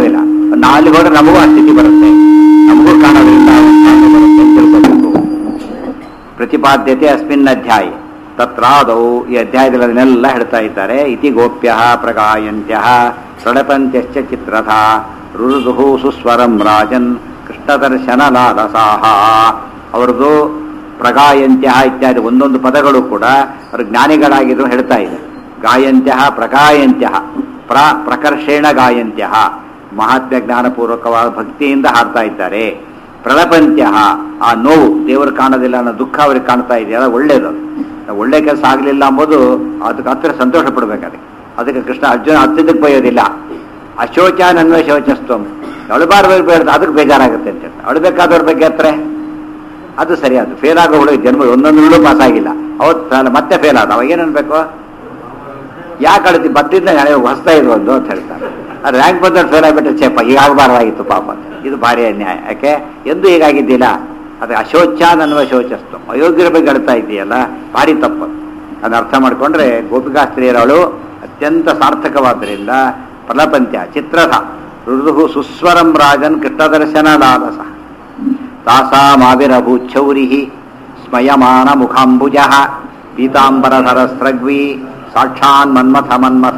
[SPEAKER 1] ನಾಲಿಗೆ ಹೋದ್ರೆ ನಮಗೂ ಆ ಸ್ಥಿತಿ ಬರುತ್ತೆ ನಮಗೂ ಕಾಣೋದ್ರಿಂದ ಅವನು ಬರುತ್ತೆ ಅಂತ ತಿಳ್ಕೊಬೇಕು ಪ್ರತಿಪಾದ್ಯತೆ ಅಸ್ಮಿನ್ ಅಧ್ಯಾಯ ತತ್ರಾದೌ ಈ ಅಧ್ಯಾಯದಲ್ಲಿ ಅದನ್ನೆಲ್ಲ ಹೇಳ್ತಾ ಇದ್ದಾರೆ ಇತಿ ಗೋಪ್ಯ ಪ್ರಗಾಯಂತ್ಯ ಪ್ರಣಪಂತ್ಯಶ್ಚ ಚಿತ್ರಥ ರುರುದುಹು ಸುಸ್ವರಂ ರಾಜನ್ ಕೃಷ್ಣದರ್ಶನ ಲಾಲಸಾಹ ಅವರದು ಪ್ರಗಾಯಂತ್ಯ ಇತ್ಯಾದಿ ಒಂದೊಂದು ಪದಗಳು ಕೂಡ ಅವರು ಜ್ಞಾನಿಗಳಾಗಿದ್ರು ಹೇಳ್ತಾ ಇದೆ ಗಾಯಂತ್ಯ ಪ್ರಗಾಯಂತ್ಯ ಪ್ರ ಪ್ರಕರ್ಷೇಣ ಗಾಯಂತ್ಯ ಮಹಾತ್ಮ ಜ್ಞಾನಪೂರ್ವಕವಾದ ಭಕ್ತಿಯಿಂದ ಹಾಡ್ತಾ ಇದ್ದಾರೆ ಪ್ರಳಪಂತ್ಯ ಆ ನೋವು ದೇವರು ಕಾಣೋದಿಲ್ಲ ಅನ್ನೋ ದುಃಖ ಅವ್ರಿಗೆ ಕಾಣ್ತಾ ಇದೆಯಲ್ಲ ಒಳ್ಳೇದು ನಾವು ಒಳ್ಳೆ ಕೆಲಸ ಆಗಲಿಲ್ಲ ಅಂಬೋದು ಅದಕ್ಕೆ ಹತ್ತಿರ ಸಂತೋಷ ಪಡ್ಬೇಕಾದ್ರೆ ಅದಕ್ಕೆ ಕೃಷ್ಣ ಅರ್ಜುನ ಹತ್ತಿದ್ದಕ್ಕೆ ಬೈಯೋದಿಲ್ಲ ಅಶೋಚ ನನ್ವೆ ಶೋಚಸ್ತಂ ಅಳಬಾರ್ದು ಬೇಡ ಅದಕ್ಕೆ ಬೇಜಾರಾಗುತ್ತೆ ಅಂತ ಹೇಳ್ತಾರೆ ಅಳಬೇಕಾದವ್ರ ಬಗ್ಗೆ ಹತ್ರ ಅದು ಸರಿ ಅದು ಫೇಲ್ ಆಗೋ ಹುಡುಗ ಜನ್ಮ ಒಂದೊಂದು ಪಾಸ್ ಆಗಿಲ್ಲ ಅವತ್ತು ಸಾಲ ಮತ್ತೆ ಫೇಲ್ ಆದ ಅವಾಗ ಏನನ್ಬೇಕು ಯಾಕೆ ಅಳತಿ ಬದ್ದಿಂದ ಹೊಸ್ತಾ ಇದು ಒಂದು ಅಂತ ಹೇಳ್ತಾರೆ ಅದು ರ್ಯಾಂಕ್ ಬಂದ್ರೆ ಫೇಲ್ ಆಗಿಬಿಟ್ರೆ ಚೇಪ ಈಗ ಆಗಬಾರ್ದಾಗಿತ್ತು ಪಾಪ ಅಂತ. ಇದು ಭಾರಿ ಅನ್ಯಾಯ ಯಾಕೆ ಎಂದು ಹೀಗಾಗಿದ್ದಿಲ್ಲ ಅದು ಅಶೋಚ ನನ್ವ ಶೋಚಸ್ತು ಅಯೋಗ್ಯರ ಬಗ್ಗೆ ಅಳ್ತಾ ಇದೆಯಲ್ಲ ಭಾರಿ ತಪ್ಪು ಅದನ್ನ ಅರ್ಥ ಮಾಡ್ಕೊಂಡ್ರೆ ಗೋಪಿಕಾಸ್ತ್ರೀಯರವಳು ಅತ್ಯಂತ ಸಾರ್ಥಕವಾದ್ದರಿಂದ ಪ್ರಲಪಂತ್ಯ ಚಿತ್ರಥ ಋದು ಸುಸ್ವರಂ ರಾಜನ್ ಕೃಷ್ಣದರ್ಶನ ಲಾಲಸ ತಾಸಾಮಾವಿರಭೂಚ್ಛೌರಿ ಸ್ಮಯಮಾನ ಮುಖಾಂಬುಜ ಪೀತಾಂಬರಧರ ಸ್ರಗ್ವಿ ಸಾಕ್ಷಾನ್ ಮನ್ಮಥ ಮನ್ಮಥ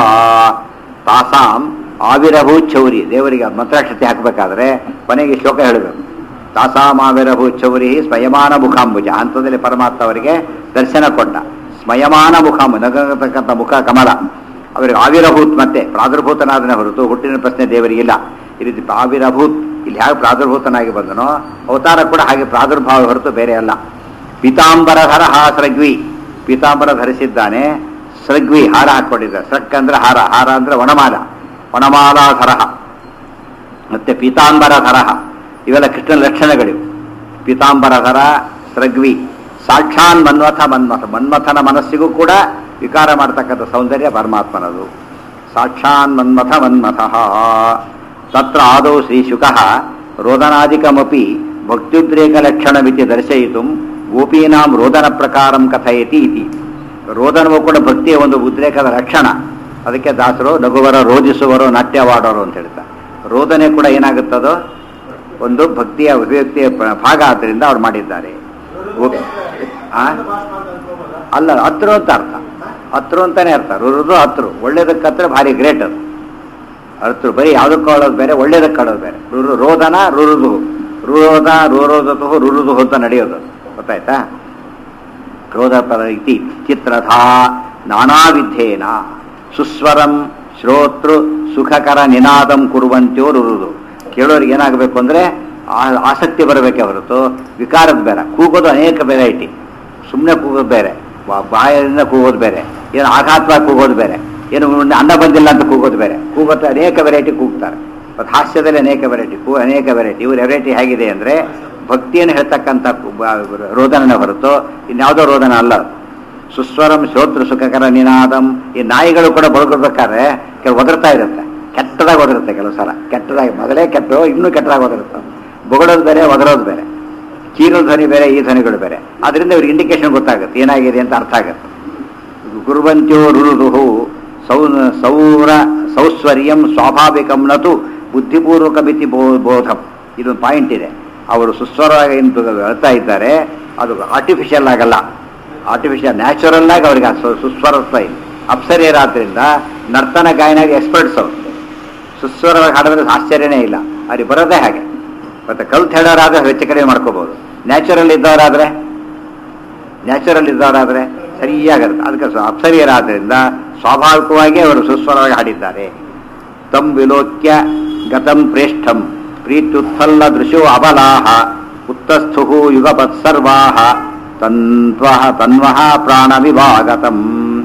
[SPEAKER 1] ತಾಸಾಂ ಆವಿರಭೂಚ್ಛೌರಿ ದೇವರಿಗೆ ಮಂತ್ರಾಕ್ಷತೆ ಹಾಕಬೇಕಾದ್ರೆ ಕೊನೆಗೆ ಶ್ಲೋಕ ಹೇಳಬೇಕು ತಾಸಾಂ ಆವಿರಭೂಚ್ಛೌರಿ ಸ್ವಯಮಾನ ಮುಖಾಂಬುಜ ಅಂಥದ್ರಲ್ಲಿ ಪರಮಾತ್ಮ ಅವರಿಗೆ ದರ್ಶನ ಕೊಟ್ಟ ಸ್ಮಯಮಾನ ಮುಖಾಂಬು ನಗತಕ್ಕಂಥ ಮುಖ ಕಮಲ ಅವರಿಗೆ ಆವಿರಭೂತ್ ಮತ್ತೆ ಪ್ರಾದುರ್ಭೂತನಾದನೇ ಹೊರತು ಹುಟ್ಟಿನ ಪ್ರಶ್ನೆ ದೇವರಿಗಿಲ್ಲ ಈ ರೀತಿ ಆವಿರಭೂತ್ ಇಲ್ಲಿ ಹೇಗೆ ಪ್ರಾದುರ್ಭೂತನಾಗಿ ಬಂದನೋ ಅವತಾರ ಕೂಡ ಹಾಗೆ ಪ್ರಾದುರ್ಭಾವ ಹೊರತು ಬೇರೆ ಅಲ್ಲ ಪೀತಾಂಬರಧರ ಹಾ ಸೃಗ್ವಿ ಪೀತಾಂಬರ ಧರಿಸಿದ್ದಾನೆ ಸೃಗ್ವಿ ಹಾರ ಹಾಕೊಂಡಿದ್ದಾರೆ ಸೃಕ್ ಅಂದ್ರೆ ಹಾರ ಹಾರ ಅಂದ್ರೆ ವನಮಾಲ ವನಮಾಲಾಧರ ಮತ್ತೆ ಪೀತಾಂಬರಧರ ಇವೆಲ್ಲ ಕೃಷ್ಣನ ಲಕ್ಷಣಗಳಿವು ಪೀತಾಂಬರಧರ ಸೃಗ್ವಿ ಸಾಕ್ಷಾನ್ ಮನ್ಮಥ ಮನ್ಮಥ ಮನ್ಮಥನ ಮನಸ್ಸಿಗೂ ಕೂಡ ವಿಕಾರ ಮಾಡ್ತಕ್ಕಂಥ ಸೌಂದರ್ಯ ಪರಮಾತ್ಮನದು ಸಾಕ್ಷಾನ್ ಮನ್ಮಥ ಮನ್ಮಥ ತತ್ರ ಆದೌ ಶ್ರೀಶುಕ ರೋದನಾದಿಕಮಪಿ ಭಕ್ತ್ಯುದ್ರೇಕಲಕ್ಷಣಮಿತಿ ದರ್ಶಯಿತು ಗೋಪೀನಾಂ ರೋದನ ಪ್ರಕಾರಂ ಕಥಯತಿ ಇತಿ ರೋದನವು ಕೂಡ ಭಕ್ತಿಯ ಒಂದು ಉದ್ರೇಕದ ಲಕ್ಷಣ ಅದಕ್ಕೆ ದಾಸರು ನಗುವರ ರೋಧಿಸುವರು ನಾಟ್ಯವಾಡೋರು ಅಂತ ಹೇಳ್ತಾರೆ ರೋದನೆ ಕೂಡ ಏನಾಗುತ್ತದೋ ಒಂದು ಭಕ್ತಿಯ ಅಭಿವ್ಯಕ್ತಿಯ ಪ- ಭಾಗ ಆದ್ದರಿಂದ ಅವ್ರು ಮಾಡಿದ್ದಾರೆ ಗೋ- ಆ? ಅಲ್ಲ ಹತ್ರ ಅಂತ ಅರ್ಥ ಹತ್ರ ಅಂತಾನೆ ಅರ್ಥ ರುರುದು ಹತ್ರ ಒಳ್ಳೇದಕ್ಕೆ ಹತ್ರ ಭಾರಿ ಗ್ರೇಟ್ ಅದು ಹತ್ರ ಬರೀ ಯಾವುದಕ್ಕೆ ಆಡೋದು ಬೇರೆ ಒಳ್ಳೇದಕ್ಕೆ ಆಡೋದು ಬೇರೆ ರುರು ರೋದನ ರುರುದು ರುರೋದ ರುರೋದತು ರುರುದು ಅಂತ ನಡೆಯೋದು ಗೊತ್ತಾಯ್ತಾ ಕ್ರೋಧ ಪದ ಇತಿ ಚಿತ್ರಥಾ ನಾನಾ ವಿಧೇನ ಸುಸ್ವರಂ ಶ್ರೋತೃ ಸುಖಕರ ನಿನಾದಂ ಕುರುವಂತ್ಯೋ ರುರುದು ಕೇಳೋರಿಗೆ ಏನಾಗಬೇಕು ಅಂದ್ರೆ ಆ- ಆಸಕ್ತಿ ಬರಬೇಕೆ ಹೊರತು ವಿಕಾರದ ಬೇರೆ ಕೂಗೋದು ಅನೇಕ ವೆರೈಟಿ ಸುಮ್ಮನೆ ಕೂಗೋದು ಬೇರೆ ಬಾ- ಬಾಯಿಂದ ಕೂಗೋದು ಬೇರೆ ಏನು ಆಘಾತವಾಗಿ ಕೂಗೋದು ಬೇರೆ ಏನು ಉಣ್ಣೆ ಅನ್ನ ಬಂದಿಲ್ಲ ಅಂತ ಕೂಗೋದು ಬೇರೆ ಕೂಗೋದು ಅನೇಕ ವೆರೈಟಿ ಕೂಗ್ತಾರೆ ಮತ್ತು ಹಾಸ್ಯದಲ್ಲಿ ಅನೇಕ ವೆರೈಟಿ ಕೂ ಅನೇಕ ವೆರೈಟಿ ಇವ್ರ ವೆರೈಟಿ ಹೇಗಿದೆ ಅಂದರೆ ಭಕ್ತಿಯನ್ನು ಹೇಳ್ತಕ್ಕಂಥ ಕು- ಬ- ರೋದನನೇ ಹೊರತು ಇನ್ಯಾವುದೋ ರೋದನ ಅಲ್ಲ ಅದು. ಸುಸ್ವರಂ ಶ್ರೋತೃ ಸುಖಕರ ನಿನಾದಂ ಈ ನಾಯಿಗಳು ಕೂಡ ಬದುಕಬೇಕಾದ್ರೆ ಕೆಲವು ಒದರ್ತಾ ಇರುತ್ತೆ ಕೆಟ್ಟದಾಗಿ ಒದರುತ್ತೆ ಕೆಲವು ಸಲ ಕೆಟ್ಟದಾಗಿ ಮೊದಲೇ ಕೆಟ್ಟು ಇನ್ನೂ ಕೆಟ್ಟದಾಗಿ ಒದರುತ್ತೆ ಬೊಗಳೋದು ಬೇರೆ ಒದರೋದು ಬೇರೆ ಚೀರೋ ಧ್ವನಿ ಬೇರೆ ಈ ಧ್ವನಿಗಳು ಬೇರೆ ಅದರಿಂದ ಇವ್ರಿಗೆ ಇಂಡಿಕೇಶನ್ ಗೊತ್ತಾಗುತ್ತೆ ಏನಾಗಿದೆ ಅಂತ ಅರ್ಥ ಆಗುತ್ತೆ ಕುರುವಂತ್ಯೋ ರುರುದುಹು ಸೌ ಸೌರ ಸೌಸ್ವರ್ಯಂ ಸ್ವಾಭಾವಿಕಂ ನತು ಬುದ್ಧಿಪೂರ್ವಕ ಮಿತಿ ಬೋ ಬೋಧಂ ಇದೊಂದು ಪಾಯಿಂಟ್ ಇದೆ ಅವರು ಸುಸ್ವರವಾಗಿ ಎಂದು ಹೇಳ್ತಾ ಇದ್ದಾರೆ ಅದು ಆರ್ಟಿಫಿಷಿಯಲ್ ಆಗಲ್ಲ ಆರ್ಟಿಫಿಷಿಯಲ್ ನ್ಯಾಚುರಲ್ ಆಗಿ ಅವರಿಗೆ ಆ ಸು- ಸುಸ್ವರಸ್ಥ ಇದೆ ಅಪ್ಸರಿಯರಾದ್ರಿಂದ ನರ್ತನ ಗಾಯನಾಗಿ ಎಕ್ಸ್ಪರ್ಟ್ಸ್ ಅವರು ಸುಸ್ವರವಾಗಿ ಹಾಡಿದ್ರೆ ಆಶ್ಚರ್ಯನೇ ಇಲ್ಲ ಅವ್ರಿಗೆ ಬರೋದೇ ಹಾಗೆ ಮತ್ತೆ ಕಲ್ತ್ ಹೇಳೋರಾದ್ರೆ ಹೆಚ್ಚು ಕಡಿಮೆ ಮಾಡ್ಕೋಬಹುದು ನ್ಯಾಚುರಲ್ ಇದ್ದವರಾದ್ರೆ ನ್ಯಾಚುರಲ್ ಇದ್ದವರಾದ್ರೆ ಸರಿಯಾಗಿರುತ್ತೆ ಅದಕ್ಕೆ ಸ್ವ- ಅಪ್ಸರಿಯರಾದ್ರಿಂದ ಸ್ವಾಭಾವಿಕವಾಗಿ ಅವರು ಸುಸ್ವರವಾಗಿ ಹಾಡಿದ್ದಾರೆ ತಂ ವಿಲೋಕ್ಯ ಗತಂ ಪ್ರೇಷ್ಠಂ ಪ್ರೀತ್ಯುತ್ಫಲ್ಲ ದೃಶೋ ಅಬಲಾಹ ಉತ್ತಸ್ಥು ಯುಗಪತ್ ಸರ್ವಾಹ ತನ್ತ್ವಃ ತನ್ವಃ ಪ್ರಾಣವಿಭಾಗತಂ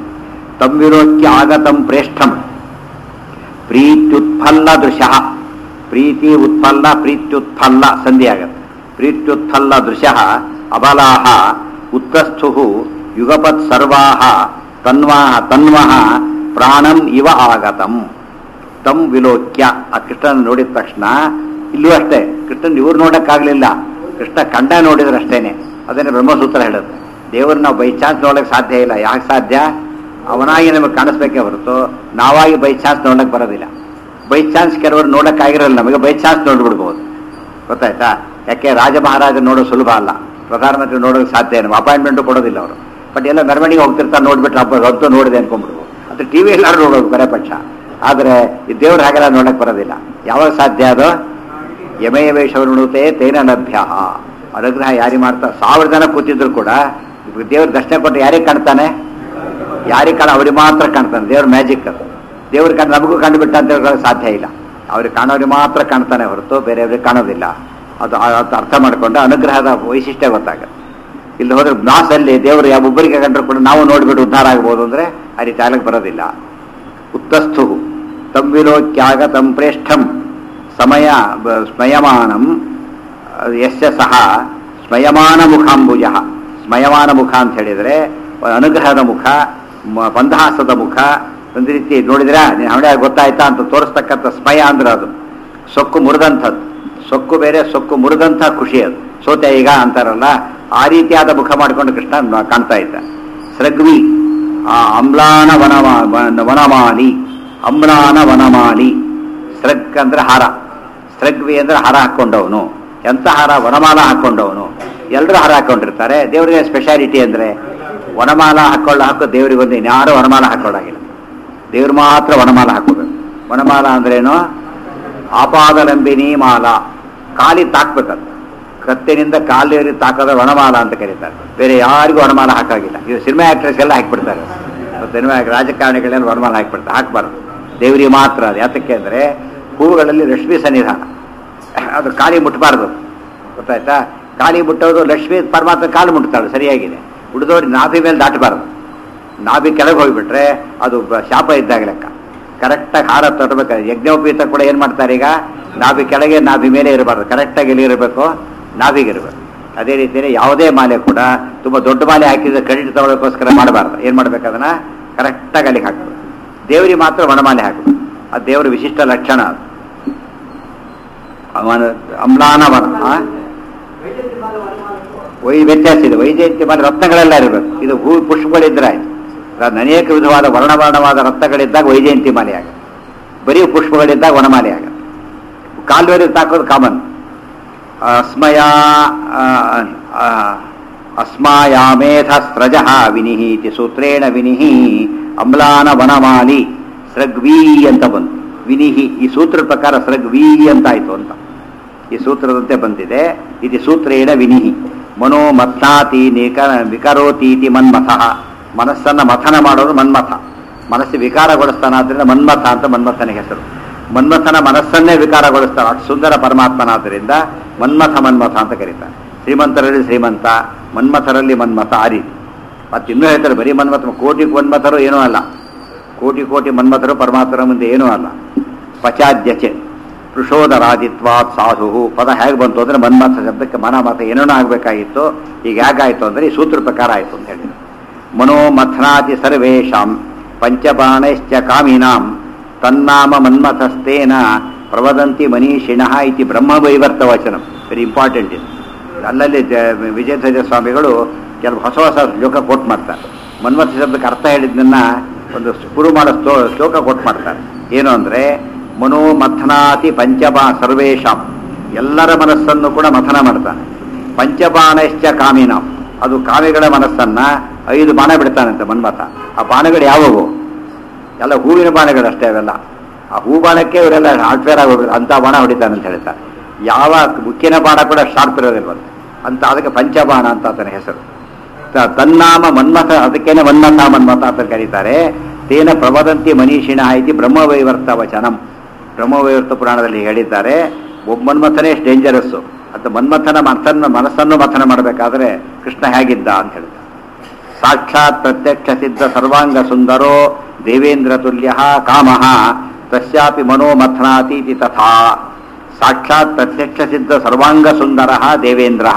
[SPEAKER 1] ತಂ ವಿಲೋಕ್ಯ ಆಗತಂ ಪ್ರೇಷ್ಠಂ ಪ್ರೀತ್ಯುತ್ಫಲ್ಲ ದೃಶ ಪ್ರೀತಿ ಉತ್ಫಲ್ಲ ಪ್ರೀತ್ಯುತ್ಫಲ್ಲ ಸಂಧಿ ಆಗತ್ತೆ ಪ್ರೀತ್ಯುತ್ಫಲ್ಲ ದೃಶ ಅಬಲಾಹ ಉತ್ತಸ್ಥು ಯುಗಪತ್ ಸರ್ವಾಹ ತನ್ವಾಹ ತನ್ವಃ ಪ್ರಾಣಂ ಇವ ಆಗತಂ ತಂ ವಿಲೋಕ್ಯ ಆ ಕೃಷ್ಣನ ನೋಡಿದ ತಕ್ಷಣ ಇಲ್ಲೂ ಅಷ್ಟೇ ಕೃಷ್ಣನ್ ಇವ್ರು ನೋಡಕ್ಕಾಗ್ಲಿಲ್ಲ ಕೃಷ್ಣ ಕಂಡ ನೋಡಿದ್ರೆ ಅಷ್ಟೇನೆ ಅದನ್ನೇ ಬ್ರಹ್ಮಸೂತ್ರ ಹೇಳುತ್ತೆ ದೇವ್ರನ್ನ ನಾವು ಬೈ ಚಾನ್ಸ್ ನೋಡಕ್ ಸಾಧ್ಯ ಇಲ್ಲ ಯಾಕೆ ಸಾಧ್ಯ ಅವನಾಗಿ ನಮಗೆ ಕಾಣಿಸ್ಬೇಕೇ ಹೊರತು ನಾವಾಗಿ ಬೈ ಚಾನ್ಸ್ ನೋಡಕ್ ಬರೋದಿಲ್ಲ ಬೈ ಚಾನ್ಸ್ ಕೆಲವರು ನೋಡೋಕ್ಕಾಗಿರಲ್ಲ ನಮಗೆ ಬೈ ಚಾನ್ಸ್ ನೋಡ್ಬಿಡ್ಬೋದು ಗೊತ್ತಾಯ್ತಾ ಯಾಕೆ ರಾಜ ಮಹಾರಾಜ ನೋಡೋದು ಸುಲಭ ಅಲ್ಲ ಪ್ರಧಾನಮಂತ್ರಿ ನೋಡೋಕೆ ಸಾಧ್ಯ ಏನು ಅಪಾಯಿಂಟ್ಮೆಂಟು ಕೊಡೋದಿಲ್ಲ ಅವರು ಬಟ್ ಎಲ್ಲ ಮೆರವಣಿಗೆ ಹೋಗ್ತಿರ್ತಾರೆ ನೋಡ್ಬಿಟ್ರೆ ಹಬ್ಬ ಅಂತೂ ನೋಡಿದೆ ಅನ್ಕೊಂಡ್ಬಿಡ್ಬೋದು ಅದು ಟಿ ವಿ ಎಲ್ಲರೂ ನೋಡೋದು ಬರೇ ಪಕ್ಷ ಆದರೆ ಈ ದೇವ್ರ ಹಾಗೆಲ್ಲ ನೋಡಕ್ಕೆ ಬರೋದಿಲ್ಲ ಯಾವಾಗ ಸಾಧ್ಯ ಅದು ಯಮಯ ವೇಷವೃಣುತೆ ತೇನ ಲಭ್ಯ ಅನುಗ್ರಹ ಯಾರಿಗೆ ಮಾಡ್ತಾರೆ ಸಾವಿರ ಜನ ಕೂತಿದ್ರು ಕೂಡ ದೇವ್ರ ದರ್ಶನ ಕೊಟ್ಟು ಯಾರಿಗೆ ಕಾಣ್ತಾನೆ ಯಾರಿಗೆ ಕಾಣ ಅವ್ರಿಗೆ ಮಾತ್ರ ಕಾಣ್ತಾನೆ ದೇವ್ರ ಮ್ಯಾಜಿಕ್ ಅದು ದೇವ್ರ ಕಂಡು ನಮಗೂ ಕಂಡುಬಿಟ್ಟ ಅಂತ ಹೇಳೋಕೆ ಸಾಧ್ಯ ಇಲ್ಲ ಅವ್ರಿಗೆ ಕಾಣೋರಿಗೆ ಮಾತ್ರ ಕಾಣ್ತಾನೆ ಹೊರತು ಬೇರೆಯವ್ರಿಗೆ ಕಾಣೋದಿಲ್ಲ ಅದು ಅದು ಅರ್ಥ ಮಾಡಿಕೊಂಡು ಅನುಗ್ರಹದ ವೈಶಿಷ್ಟ್ಯ ಗೊತ್ತಾಗುತ್ತೆ ಇಲ್ಲಿ ಹೋದ್ರೆ ನಾಸಲ್ಲಿ ದೇವರು ಯಾವೊಬ್ಬರಿಗೆ ಕಂಡ್ರು ಕೂಡ ನಾವು ನೋಡಿಬಿಟ್ಟು ಉದ್ಧಾರ ಆಗ್ಬೋದು ಅಂದರೆ ಆ ರೀತಿ ಆಗ್ಲಿಕ್ಕೆ ಬರೋದಿಲ್ಲ ಉತ್ತಸ್ಥು ತಂವಿಲೋಕ್ಯಾಗ ತಂಪ್ರೇಷ್ಠಂ ಸಮಯ ಬ- ಸ್ಮಯಮಾನಂ ಅಹ್, ಯಸ್ಯ ಸಹ ಸ್ಮಯಮಾನ ಮುಖಾಂಬುಜ ಸ್ಮಯಮಾನ ಮುಖ ಅಂತ ಹೇಳಿದರೆ ಅನುಗ್ರಹದ ಮುಖ ಮ- ಬಂಧಹಾಸದ ಮುಖ ಒಂದು ರೀತಿ ನೋಡಿದ್ರೆ ನೀನು ಹಣೆ ಗೊತ್ತಾಯ್ತಾ ಅಂತ ತೋರಿಸ್ತಕ್ಕಂಥ ಸ್ಮಯ ಅಂದ್ರೆ ಅದು ಸೊಕ್ಕು ಮುರಿದಂಥದ್ದು ಸೊಕ್ಕು ಬೇರೆ ಸೊಕ್ಕು ಮುರಿದಂಥ ಖುಷಿ ಅದು ಸೋತೆ ಈಗ ಅಂತಾರಲ್ಲ ಆ ರೀತಿಯಾದ ಮುಖ ಮಾಡಿಕೊಂಡು ಕೃಷ್ಣ ನ- ಕಾಣ್ತಾ ಇದ್ದ ಸೃಗ್ವಿ ಆ ಅಮ್ಲಾನ ವನಮಾ ವನ- ವನಮಾಲಿ ಅಮ್ಲಾನ ವನಮಾಲಿ ಸೃಗ್ ಅಂದ್ರೆ ಹಾರ ಸೃಗ್ವಿ ಅಂದ್ರೆ ಹಾರ ಹಾಕೊಂಡವನು ಎಂತ ಹಾರ ವನಮಾಲ ಹಾಕೊಂಡವನು ಎಲ್ಲರೂ ಹಾರ ಹಾಕೊಂಡಿರ್ತಾರೆ ದೇವರಿಗೆ ಸ್ಪೆಷಾಲಿಟಿ ಅಂದ್ರೆ ವನಮಾಲ ಹಾಕೊಳ್ಳ ಹಾಕೋ ದೇವರಿಗೆ ಒಂದು ಇನ್ಯಾರು ವನಮಾಲ ಹಾಕೊಳ್ಳಾಗಿಲ್ಲ ದೇವ್ರು ಮಾತ್ರ ವನಮಾಲ ಹಾಕೋಬೇಕು ವನಮಾಲ ಅಂದ್ರೇನು ಆಪಾದಲಂಬಿನಿ ಮಾಲ ಕಾಲಿ ತಾಕ್ಬೇಕಂತ ಕತ್ತಿನಿಂದ ಕಾಲಿಗೆ ತಾಕೋದ ವನಮಾಲ ಅಂತ ಕರೀತಾರೆ ಬೇರೆ ಯಾರಿಗೂ ವನಮಾಲ ಹಾಕಾಗಿಲ್ಲ ಇದು ಸಿನಿಮಾ ಆಕ್ಟ್ರೆಸ್ ಎಲ್ಲ ಹಾಕ್ಬಿಡ್ತಾರೆ ಸಿನಿಮಾ ರಾಜಕಾರಣಿಗಳೆಲ್ಲ ವನಮಾಲ ಹಾಕ್ಬಿಡ್ತಾರೆ ಹಾಕ್ಬಾರ್ದು ದೇವರಿಗೆ ಮಾತ್ರ ಅದು ಯಾತಕ್ಕೆ ಅಂದರೆ ಹೂವುಗಳಲ್ಲಿ ಲಕ್ಷ್ಮೀ ಸನ್ನಿಧಾನ ಅದು ಕಾಲಿ ಮುಟ್ಟಬಾರ್ದು ಗೊತ್ತಾಯ್ತಾ ಕಾಲಿ ಮುಟ್ಟೋದು ಲಕ್ಷ್ಮೀ ಪರಮಾತ್ಮ ಕಾಲು ಮುಟ್ತಾಳೆ ಸರಿಯಾಗಿದೆ ಉಳಿದವ್ರಿಗೆ ನಾಭಿ ಮೇಲೆ ದಾಟಬಾರ್ದು ನಾಭಿ ಕೆಳಗೆ ಹೋಗ್ಬಿಟ್ರೆ ಅದು ಬ- ಶಾಪ ಇದ್ದಾಗ ಲೆಕ್ಕ ಕರೆಕ್ಟಾಗಿ ಹಾರ ತರಬೇಕು ಯಜ್ಞೋಪೀತ ಕೂಡ ಏನು ಮಾಡ್ತಾರೆ ಈಗ ನಾಭಿ ಕೆಳಗೆ ನಾಭಿ ಮೇಲೆ ಇರಬಾರ್ದು ಕರೆಕ್ಟಾಗಿ ಎಲ್ಲಿ ಇರಬೇಕು ನಾಭಿಗೆ ಇರಬೇಕು ಅದೇ ರೀತಿಯಲ್ಲಿ ಯಾವುದೇ ಮಾಲೆ ಕೂಡ ತುಂಬ ದೊಡ್ಡ ಮಾಲೆ ಹಾಕಿದ್ರೆ ಕ್ರೆಡಿಟ್ ತಗೊಳ್ಳೋಕ್ಕೋಸ್ಕರ ಮಾಡಬಾರ್ದು ಏನು ಮಾಡ್ಬೇಕು ಅದನ್ನ ಕರೆಕ್ಟಾಗಿ ಅಲ್ಲಿಗೆ ಹಾಕ್ಬೇಕು ದೇವರಿಗೆ ಮಾತ್ರ ವನಮಾಲೆ ಹಾಕಬೇಕು ಅದು ದೇವರ ವಿಶಿಷ್ಟ ಲಕ್ಷಣ ಅದು ಅವನ ಅಮ್ಲಾನ ವನ ಆ? ವೈ ವ್ಯತ್ಯಾಸ ಇದೆ ವೈಜಯಂತಿ ಮಾಲೆ ರತ್ನಗಳೆಲ್ಲ ಇರಬೇಕು ಇದು ಹೂ ಪುಷ್ಪಗಳಿದ್ರೆ ಆಯ್ತು ಅದು ಅನೇಕ ವಿಧವಾದ ವರ್ಣವರ್ಣವಾದ ರತ್ನಗಳಿದ್ದಾಗ ವೈಜಯಂತಿ ಮಾಲೆ ಆಗುತ್ತೆ ಬರೀ ಪುಷ್ಪಗಳಿದ್ದಾಗ ವನಮಾಲೆ ಆಗುತ್ತೆ ಕಾಲುವೆರಿ ತಾಕೋದು ಕಾಮನ್ ಅಸ್ಮಯ ಅಸ್ಮಾಯಾಮೇಧ ಸ್ರಜ ವಿನಿಹಿ ಇತಿ ಸೂತ್ರೇಣ ವಿನಿಹಿ ಅಮ್ಲಾನ ವನಮಾಲಿ ಸ್ರಗ್ವೀ ಅಂತ ಬಂತು ವಿನಿಹಿ ಈ ಸೂತ್ರದ ಪ್ರಕಾರ ಸ್ರಗ್ವೀ ಅಂತ ಆಯ್ತು ಅಂತ ಈ ಸೂತ್ರದಂತೆ ಬಂದಿದೆ ಇದು ಸೂತ್ರೇಣ ವಿನಿಹಿ ಮನೋ ಮಥ್ನಾತಿ ನಿಕ ವಿಕರೋತೀತಿ ಮನ್ಮಥ ಮನಸ್ಸನ್ನ ಮಥನ ಮಾಡೋದು ಮನ್ಮಥ ಮನಸ್ಸು ವಿಕಾರಗೊಳಿಸ್ತಾನಾದ್ರಿಂದ ಮನ್ಮಥ ಅಂತ ಮನ್ಮಥನ ಹೆಸರು ಮನ್ಮಥನ ಮನಸ್ಸನ್ನೇ ವಿಕಾರಗೊಳಿಸ್ತಾನೆ ಅಷ್ಟು ಸುಂದರ ಪರಮಾತ್ಮನಾದ್ದರಿಂದ ಮನ್ಮಥ ಮನ್ಮಥ ಅಂತ ಕರೀತಾರೆ ಶ್ರೀಮಂತರಲ್ಲಿ ಶ್ರೀಮಂತ ಮನ್ಮಥರಲ್ಲಿ ಮನ್ಮಥ ಆ ರೀತಿ ಮತ್ತೆ ಇನ್ನೂ ಹೇಳ್ತಾರೆ ಬರೀ ಮನ್ಮಥ ಕೋಟಿ ಮನ್ಮಥರು ಏನೂ ಅಲ್ಲ ಕೋಟಿ ಕೋಟಿ ಮನ್ಮಥರು ಪರಮಾತ್ಮನ ಮುಂದೆ ಏನೂ ಅಲ್ಲ ಪಚಾದ್ಯಚೆ ಪೃಷೋದರಾದಿತ್ವಾತ್ ಸಾಧು ಪದ ಹೇಗೆ ಬಂತು ಅಂದ್ರೆ ಮನ್ಮಥ ಶಬ್ದಕ್ಕೆ ಮನ ಮತ ಏನೇನೋ ಆಗಬೇಕಾಗಿತ್ತು ಈಗ ಹೇಗಾಯ್ತು ಅಂದ್ರೆ ಈ ಸೂತ್ರ ಪ್ರಕಾರ ಆಯ್ತು ಅಂತ ಹೇಳಿ ಮನೋ ಮಥನಾತಿ ಸರ್ವೇಷಾಂ ಪಂಚಬಾಣೈಶ್ಚ ಕಾಮಿನಾಂ ತನ್ನಾಮ ಮನ್ಮಥಸ್ತೇನ ಪ್ರವದಂತಿ ಮನೀಷಿಣಃ ಇತಿ ಬ್ರಹ್ಮವೈವರ್ತ ವಚನ ವೆರಿ ಇಂಪಾರ್ಟೆಂಟ್ ಇದು ಅಲ್ಲಲ್ಲಿ ಜ- ವಿಜಯಧ್ವಜ ಸ್ವಾಮಿಗಳು ಕೆಲವು ಹೊಸ ಹೊಸ ಶ್ಲೋಕ ಕೋಟ್ ಮಾಡ್ತಾರೆ ಮನ್ಮಥ ಶಬ್ದಕ್ಕೆ ಅರ್ಥ ಹೇಳಿದ್ದನ್ನ ಒಂದು ಶುರು ಮಾಡೋ ಶ್ಲೋ ಶ್ಲೋಕ ಕೋಟ್ ಮಾಡ್ತಾರೆ ಏನು ಅಂದರೆ ಮನೋ ಮಥನಾತಿ ಪಂಚಬಾ ಸರ್ವೇಶಾಂ ಎಲ್ಲರ ಮನಸ್ಸನ್ನು ಕೂಡ ಮಥನ ಮಾಡ್ತಾನೆ ಪಂಚಬಾಣಶ್ಚ ಕಾಮಿನಾಂ ಅದು ಕಾಮಿಗಳ ಮನಸ್ಸನ್ನ ಐದು ಬಾಣ ಬಿಡ್ತಾನಂತೆ ಮನ್ಮಥ ಆ ಬಾಣಗಳು ಯಾವುವು ಎಲ್ಲ ಹೂವಿನ ಬಾಣಗಳು ಅಷ್ಟೇ ಅವೆಲ್ಲ ಆ ಹೂ ಬಾಣಕ್ಕೆ ಇವರೆಲ್ಲ ಹಾರ್ಡ್ವೇರ್ ಆಗೋಗ್ಬಿಟ್ಟು ಅಂತ ಬಾಣ ಹೊಡಿತಾನೆ ಅಂತ ಹೇಳ್ತಾರೆ ಯಾವ ಮುಖ್ಯನ ಬಾಣ ಕೂಡ ಶಾರ್ಪ್ ಇರೋದಿಲ್ವಂತೆ ಅಂತ ಅದಕ್ಕೆ ಪಂಚಬಾಣ ಅಂತ ಆತನ ಹೆಸರು ತ- ತನ್ನಾಮ ಮನ್ಮಥ ಅದಕ್ಕೇನೆ ಮನ್ಮಥ ಮನ್ಮಥ ಅಂತ ಕರೀತಾರೆ ತೇನ ಪ್ರವದಂತಿ ಮನೀಷಿಣ ಇತಿ ಬ್ರಹ್ಮವೈವರ್ತ ವಚನಂ ಬ್ರಹ್ಮವೈವರ್ತ ಪುರಾಣದಲ್ಲಿ ಹೇಳಿದ್ದಾರೆ ಒಬ್ಬ ಮನ್ಮಥನೇ ಡೇಂಜರಸ್ಸು ಅಂತ ಮನ್ಮಥನ ಮನಸ್ಸನ್ನು ಮನಸ್ಸನ್ನು ಮಥನ ಮಾಡಬೇಕಾದ್ರೆ ಕೃಷ್ಣ ಹೇಗಿದ್ದ ಅಂತ ಹೇಳ್ತಾರೆ ಸಾಕ್ಷಾತ್ ಪ್ರತ್ಯಕ್ಷ ಸಿದ್ಧ ಸರ್ವಾಂಗ ಸುಂದರೋ ದೇವೇಂದ್ರ ತುಲ್ಯ ಕಾಮ ತಸ್ಯಾಪಿ ಮನೋ ಮಥನಾತೀತಿ ತಥಾ ಸಾಕ್ಷಾತ್ ಪ್ರತ್ಯಕ್ಷ ಸಿದ್ಧ ಸರ್ವಾಂಗ ಸುಂದರ ದೇವೇಂದ್ರ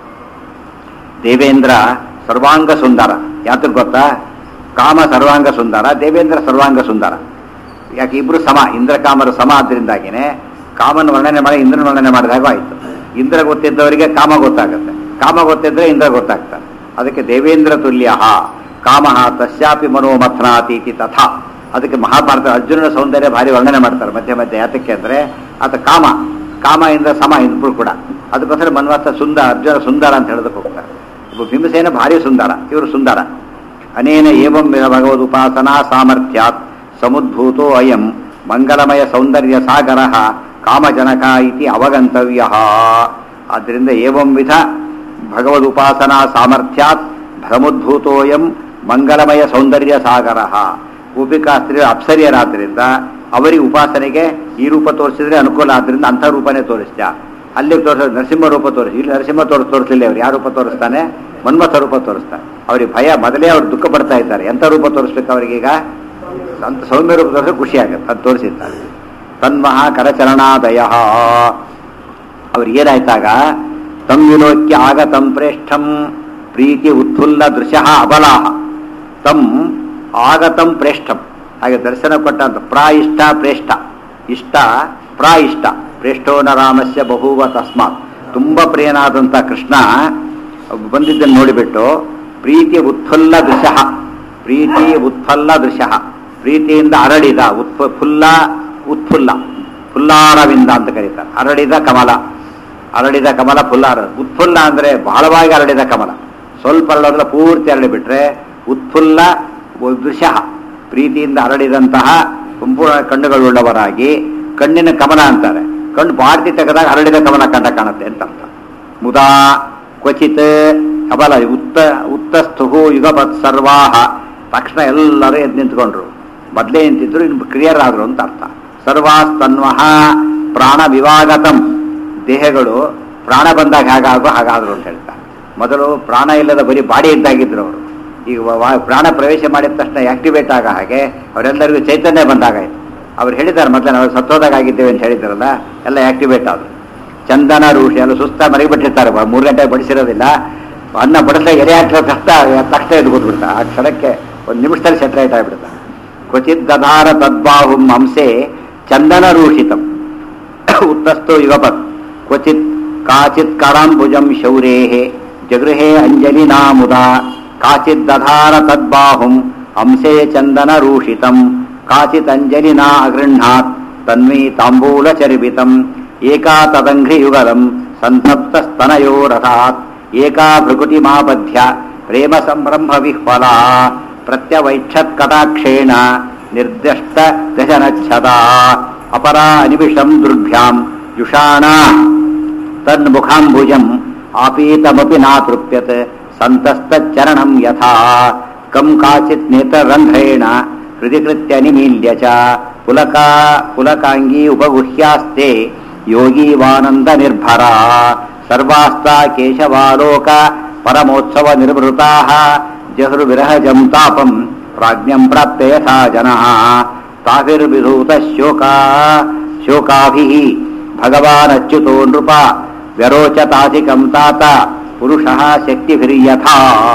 [SPEAKER 1] ದೇವೇಂದ್ರ ಸರ್ವಾಂಗ ಸುಂದರ ಯಾತಕ್ಕೆ ಗೊತ್ತಾ ಕಾಮ ಸರ್ವಾಂಗ ಸುಂದರ ದೇವೇಂದ್ರ ಸರ್ವಾಂಗ ಸುಂದರ ಯಾಕೆ ಇಬ್ರು ಸಮ ಇಂದ್ರ ಕಾಮರು ಸಮ ಆದ್ರಿಂದಾಗಿನೇ ಕಾಮನ ವರ್ಣನೆ ಮಾಡಿ ಇಂದ್ರನ ವರ್ಣನೆ ಮಾಡಿದಾಗ ಆಯ್ತು ಇಂದ್ರ ಗೊತ್ತಿದ್ದವರಿಗೆ ಕಾಮ ಗೊತ್ತಾಗುತ್ತೆ ಕಾಮ ಗೊತ್ತಿದ್ರೆ ಇಂದ್ರ ಗೊತ್ತಾಗ್ತಾನೆ ಅದಕ್ಕೆ ದೇವೇಂದ್ರ ತುಲ್ಯ ಕಾಮ ತಸ್ಯಾಪಿ ಮನೋ ಮಥನಾತೀತಿ ತಥಾ ಅದಕ್ಕೆ ಮಹಾಭಾರತ ಅರ್ಜುನನ ಸೌಂದರ್ಯ ಭಾರಿ ವರ್ಣನೆ ಮಾಡ್ತಾರೆ ಮಧ್ಯೆ ಮಧ್ಯೆ ಯಾತಕ್ಕೆ ಅಂದರೆ ಆತ ಕಾಮ ಕಾಮ ಇಂದ ಸಮ ಇಬ್ಬರು ಕೂಡ ಅದಕ್ಕೋಸ್ಕರ ಮನ್ವಾಸ ಸುಂದರ ಅರ್ಜುನ ಸುಂದರ ಅಂತ ಹೇಳೋದಕ್ಕೆ ಹೋಗ್ತಾರೆ ಒಬ್ಬ ಭೀಮಸೇನ ಭಾರಿ ಸುಂದರ ಇವರು ಸುಂದರ ಅನೇನ ಏವಂ ಭಗವದುಪಾಸನಾ ಸಾಮರ್ಥ್ಯಾತ್ ಸಮುದ್ಭೂತೋ ಅಯಂ ಮಂಗಲಮಯ ಸೌಂದರ್ಯ ಸಾಗರ ಕಾಮಜನಕ ಇತಿ ಅವಗಂತವ್ಯ ಆದ್ದರಿಂದ ಏವಂ ವಿಧ ಭಗವದುಪಾಸನಾ ಸಾಮರ್ಥ್ಯಾತ್ ಸಮುದ್ಭೂತೋಯಂ ಮಂಗಲಮಯ ಸೌಂದರ್ಯ ಸಾಗರ ಗೋಪಿಕಾಸ್ತ್ರೀಯ ಅಪ್ಸರಿಯರಾದ್ದರಿಂದ ಅವರಿಗೆ ಉಪಾಸನೆಗೆ ಈ ರೂಪ ತೋರಿಸಿದ್ರೆ ಅನುಕೂಲ ಆದ್ದರಿಂದ ಅಂಥ ರೂಪನೇ ತೋರಿಸ್ತ ಅಲ್ಲಿ ತೋರಿಸ ನರಸಿಂಹ ರೂಪ ತೋರಿಸಿ ಇಲ್ಲಿ ನರಸಿಂಹ ತೋರಿಸ್ ತೋರಿಸಲಿಲ್ಲ ಅವ್ರು ಯಾವ ರೂಪ ತೋರಿಸ್ತಾನೆ ಮನ್ಮಥ ರೂಪ ತೋರಿಸ್ತಾನೆ ಅವ್ರಿಗೆ ಭಯ ಮೊದಲೇ ಅವ್ರು ದುಃಖ ಪಡ್ತಾ ಇದ್ದಾರೆ ಎಂಥ ರೂಪ ತೋರಿಸ್ಬೇಕು ಅವರಿಗೀಗ ಅಂತ ಸೌಮ್ಯ ರೂಪ ತೋರಿಸಿ ಖುಷಿ ಆಗುತ್ತೆ ಅದು ತೋರಿಸಿದ್ದಾರೆ ತನ್ಮಹ ಕರಚರಣಾದಯ ಅವ್ರಿಗೆ ಏನಾಯ್ತಾಗ ತಂ ವಿಲೋಕ್ಯ ಆಗತಂ ಪ್ರೇಷ್ಠಂ ಪ್ರೀತಿ ಉತ್ಫುಲ್ಲ ದೃಶ್ಯ ಅಬಲಾಹ ತಂ ಆಗತಂ ಪ್ರೇಷ್ಠಂ ಹಾಗೆ ದರ್ಶನ ಕೊಟ್ಟಂತ ಪ್ರಾಯಿಷ್ಟ ಪ್ರೇಷ್ಠ ಇಷ್ಟ ಪ್ರಾಯಿಷ್ಟ ಪ್ರೇಷ್ಠೋ ನ ರಾಮಸ್ಯ ಬಹುವ ತಸ್ಮಾತ್ ತುಂಬ ಪ್ರಿಯನಾದಂಥ ಕೃಷ್ಣ ಬಂದಿದ್ದನ್ನು ನೋಡಿಬಿಟ್ಟು ಪ್ರೀತಿ ಉತ್ಫುಲ್ಲ ದೃಶ್ಯ ಪ್ರೀತಿ ಉತ್ಫುಲ್ಲ ದೃಶ್ಯ ಪ್ರೀತಿಯಿಂದ ಅರಳಿದ ಉತ್ಫ ಫುಲ್ಲ ಉತ್ಫುಲ್ಲ ಫುಲ್ಲಾರವಿಂದ ಅಂತ ಕರೀತಾರೆ ಅರಳಿದ ಕಮಲ ಅರಳಿದ ಕಮಲ ಫುಲ್ಲಾರ ಉತ್ಫುಲ್ಲ ಅಂದರೆ ಬಹಳವಾಗಿ ಅರಳಿದ ಕಮಲ ಸ್ವಲ್ಪ ಅರಳೋದ್ರ ಪೂರ್ತಿ ಅರಳಿ ಬಿಟ್ರೆ ಉತ್ಫುಲ್ಲ ದೃಶ್ಯ ಪ್ರೀತಿಯಿಂದ ಹರಡಿದಂತಹ ಸಂಪೂರ್ಣ ಕಣ್ಣುಗಳುಳ್ಳವರಾಗಿ ಕಣ್ಣಿನ ಕಮಲ ಅಂತಾರೆ ಕಣ್ಣು ಬಾರ್ತಿ ತೆಗೆದಾಗ ಹರಡಿದ ಕಮಲ ಕಂಡ ಕಾಣುತ್ತೆ ಅಂತ ಅರ್ಥ ಮುದಾ ಕ್ವಚಿತ್ ಅಬಲ ಉತ್ತ ಉತ್ತಸ್ಥು ಯುಗಪತ್ ಸರ್ವಾಹ ತಕ್ಷಣ ಎಲ್ಲರೂ ಎದ್ದು ನಿಂತ್ಕೊಂಡ್ರು ಮೊದಲೇ ನಿಂತಿದ್ರು ಇನ್ನು ಕ್ಲಿಯರ್ ಆದ್ರು ಅಂತ ಅರ್ಥ ಸರ್ವಾಸ್ತನ್ವಹ ಪ್ರಾಣ ವಿವಾಗತಂ ದೇಹಗಳು ಪ್ರಾಣ ಬಂದಾಗ ಹಾಗಾಗೋ ಹಾಗಾದ್ರು ಅಂತ ಹೇಳ್ತಾರೆ ಮೊದಲು ಪ್ರಾಣ ಇಲ್ಲದ ಬರೀ ಬಾಡಿ ಇದ್ದಾಗಿದ್ರು ಅವರು ಈಗ ವ- ಪ್ರಾಣ ಪ್ರವೇಶ ಮಾಡಿದ ತಕ್ಷಣ ಆಕ್ಟಿವೇಟ್ ಆಗ ಹಾಗೆ ಅವರೆಲ್ಲರಿಗೂ ಚೈತನ್ಯ ಬಂದಾಗಾಯ್ತು ಅವ್ರು ಹೇಳಿದ್ದಾರೆ ಮೊದಲು ನಾವು ಸತ್ತೋದಾಗ ಆಗಿದ್ದೇವೆ ಅಂತ ಹೇಳಿದಾರಲ್ಲ ಎಲ್ಲ ಆಕ್ಟಿವೇಟ್ ಆದ್ರು ಚಂದನ ರೂಷಿ ಎಲ್ಲ ಸುಸ್ತ ಮರಿಬಿಟ್ಟಿರ್ತಾರೆ ಬ- ಮೂರು ಗಂಟೆ ಬಡಿಸಿರೋದಿಲ್ಲ ಅನ್ನ ಬಡಿಸ ಎಲೆ ಹಾಕಿರೋ ಕಷ್ಟ ತಕ್ಷಣ ಎದ್ದು ಕೂತ್ಬಿಡ್ತಾ ಆ ಕ್ಷಣಕ್ಕೆ ಒಂದು ನಿಮಿಷದಲ್ಲಿ ಸೆಟ್ರೇಟ್ ಆಗಿಬಿಡ್ತಾ ಕ್ವಚಿತ್ ದಧಾರ ತದ್ಬಾಹುಂ ಅಂಸೆ ಚಂದನ ರೂಷಿತಂ ಉತ್ತಸ್ಥೋ ಯುಗಪತ್ ಕ್ವಚಿತ್ ಕಾಚಿತ್ ಕರಾಂಬುಜಂ ಶೌರೇಃ ಜಗೃಹೇ ಅಂಜಲಿ ನಾಮುದ ಕಾಚಿತ್ ದಧಾರ ತದ್ಬಾಹುಂ ಅಂಸೆ ಚಂದನ ರೂಷಿತಂ ಕಾಚಿತ್ ಅಂಜಲಿ ನಾ ಅಗೃಹ್ಣಾತ್ ತನ್ಮೀ ತಾಂಬೂಲ ಚರ್ಬಿತಂ ಏಕಾ ತದಂಘ್ರಿ ಯುಗಲಂ ಸಂತಪ್ತ ಸ್ತನಯೋರಥಾತ್ ಏಕಾ ಭೃಗುಟಿ ಮಾಬಧ್ಯ ಪ್ರೇಮ ಸಂಭ್ರಮ ವಿಹ್ವಲ ಪ್ರತ್ಯವೈಕ್ಷತ್ ಕಟಾಕ್ಷೇಣ ನಿರ್ದಿಷ್ಟ ದಶನಚ್ಛದ ಅಪರಾ ಅನಿಮಿಷಂ ದುರ್ಭ್ಯಾಂ ಯುಷಾಣ ತನ್ಮುಖಾಂಬುಜಂ ಆಪೀತಮಪಿ ನಾತೃಪ್ಯತ್ ಸಂತಸ್ತಚ್ಚರಣಂ ಯಥಾ ಕಂ ಕಾಚಿತ್ ನೇತ್ರರಂಧ್ರೇಣ ಹೃದಿಕೃತ್ಯ ನಿಮೀಲ್ಯ ಚ ಪುಲಕಾ ಪುಲಕಾಂಗೀ ಉಪಗುಹ್ಯಾಸ್ತೆ ಯೋಗೀವಾನಂದ ನಿರ್ಭರ ಸರ್ವಾಸ್ತಾ ಕೇಶವಾಲೋಕ ಪರಮೋತ್ಸವ ನಿರ್ವೃತಾ ಜಹೃ ವಿರಹಜಂ ತಾಪಂ ಪ್ರಾಜ್ಞಂ ಪ್ರಾಪ್ತ ಯಥಾ ಜನಃ ತಾಭಿರ್ವಿಧೂತ ಶೋಕಾ ಶೋಕಾಭಿಃ ಭಗವಾನಚ್ಯುತೋ ನೃಪ ವ್ಯರೋಚತಾಧಿಕಂ ತಾತ ಪುರುಷಃ ಶಕ್ತಿಭಿರ್ಯಥಾ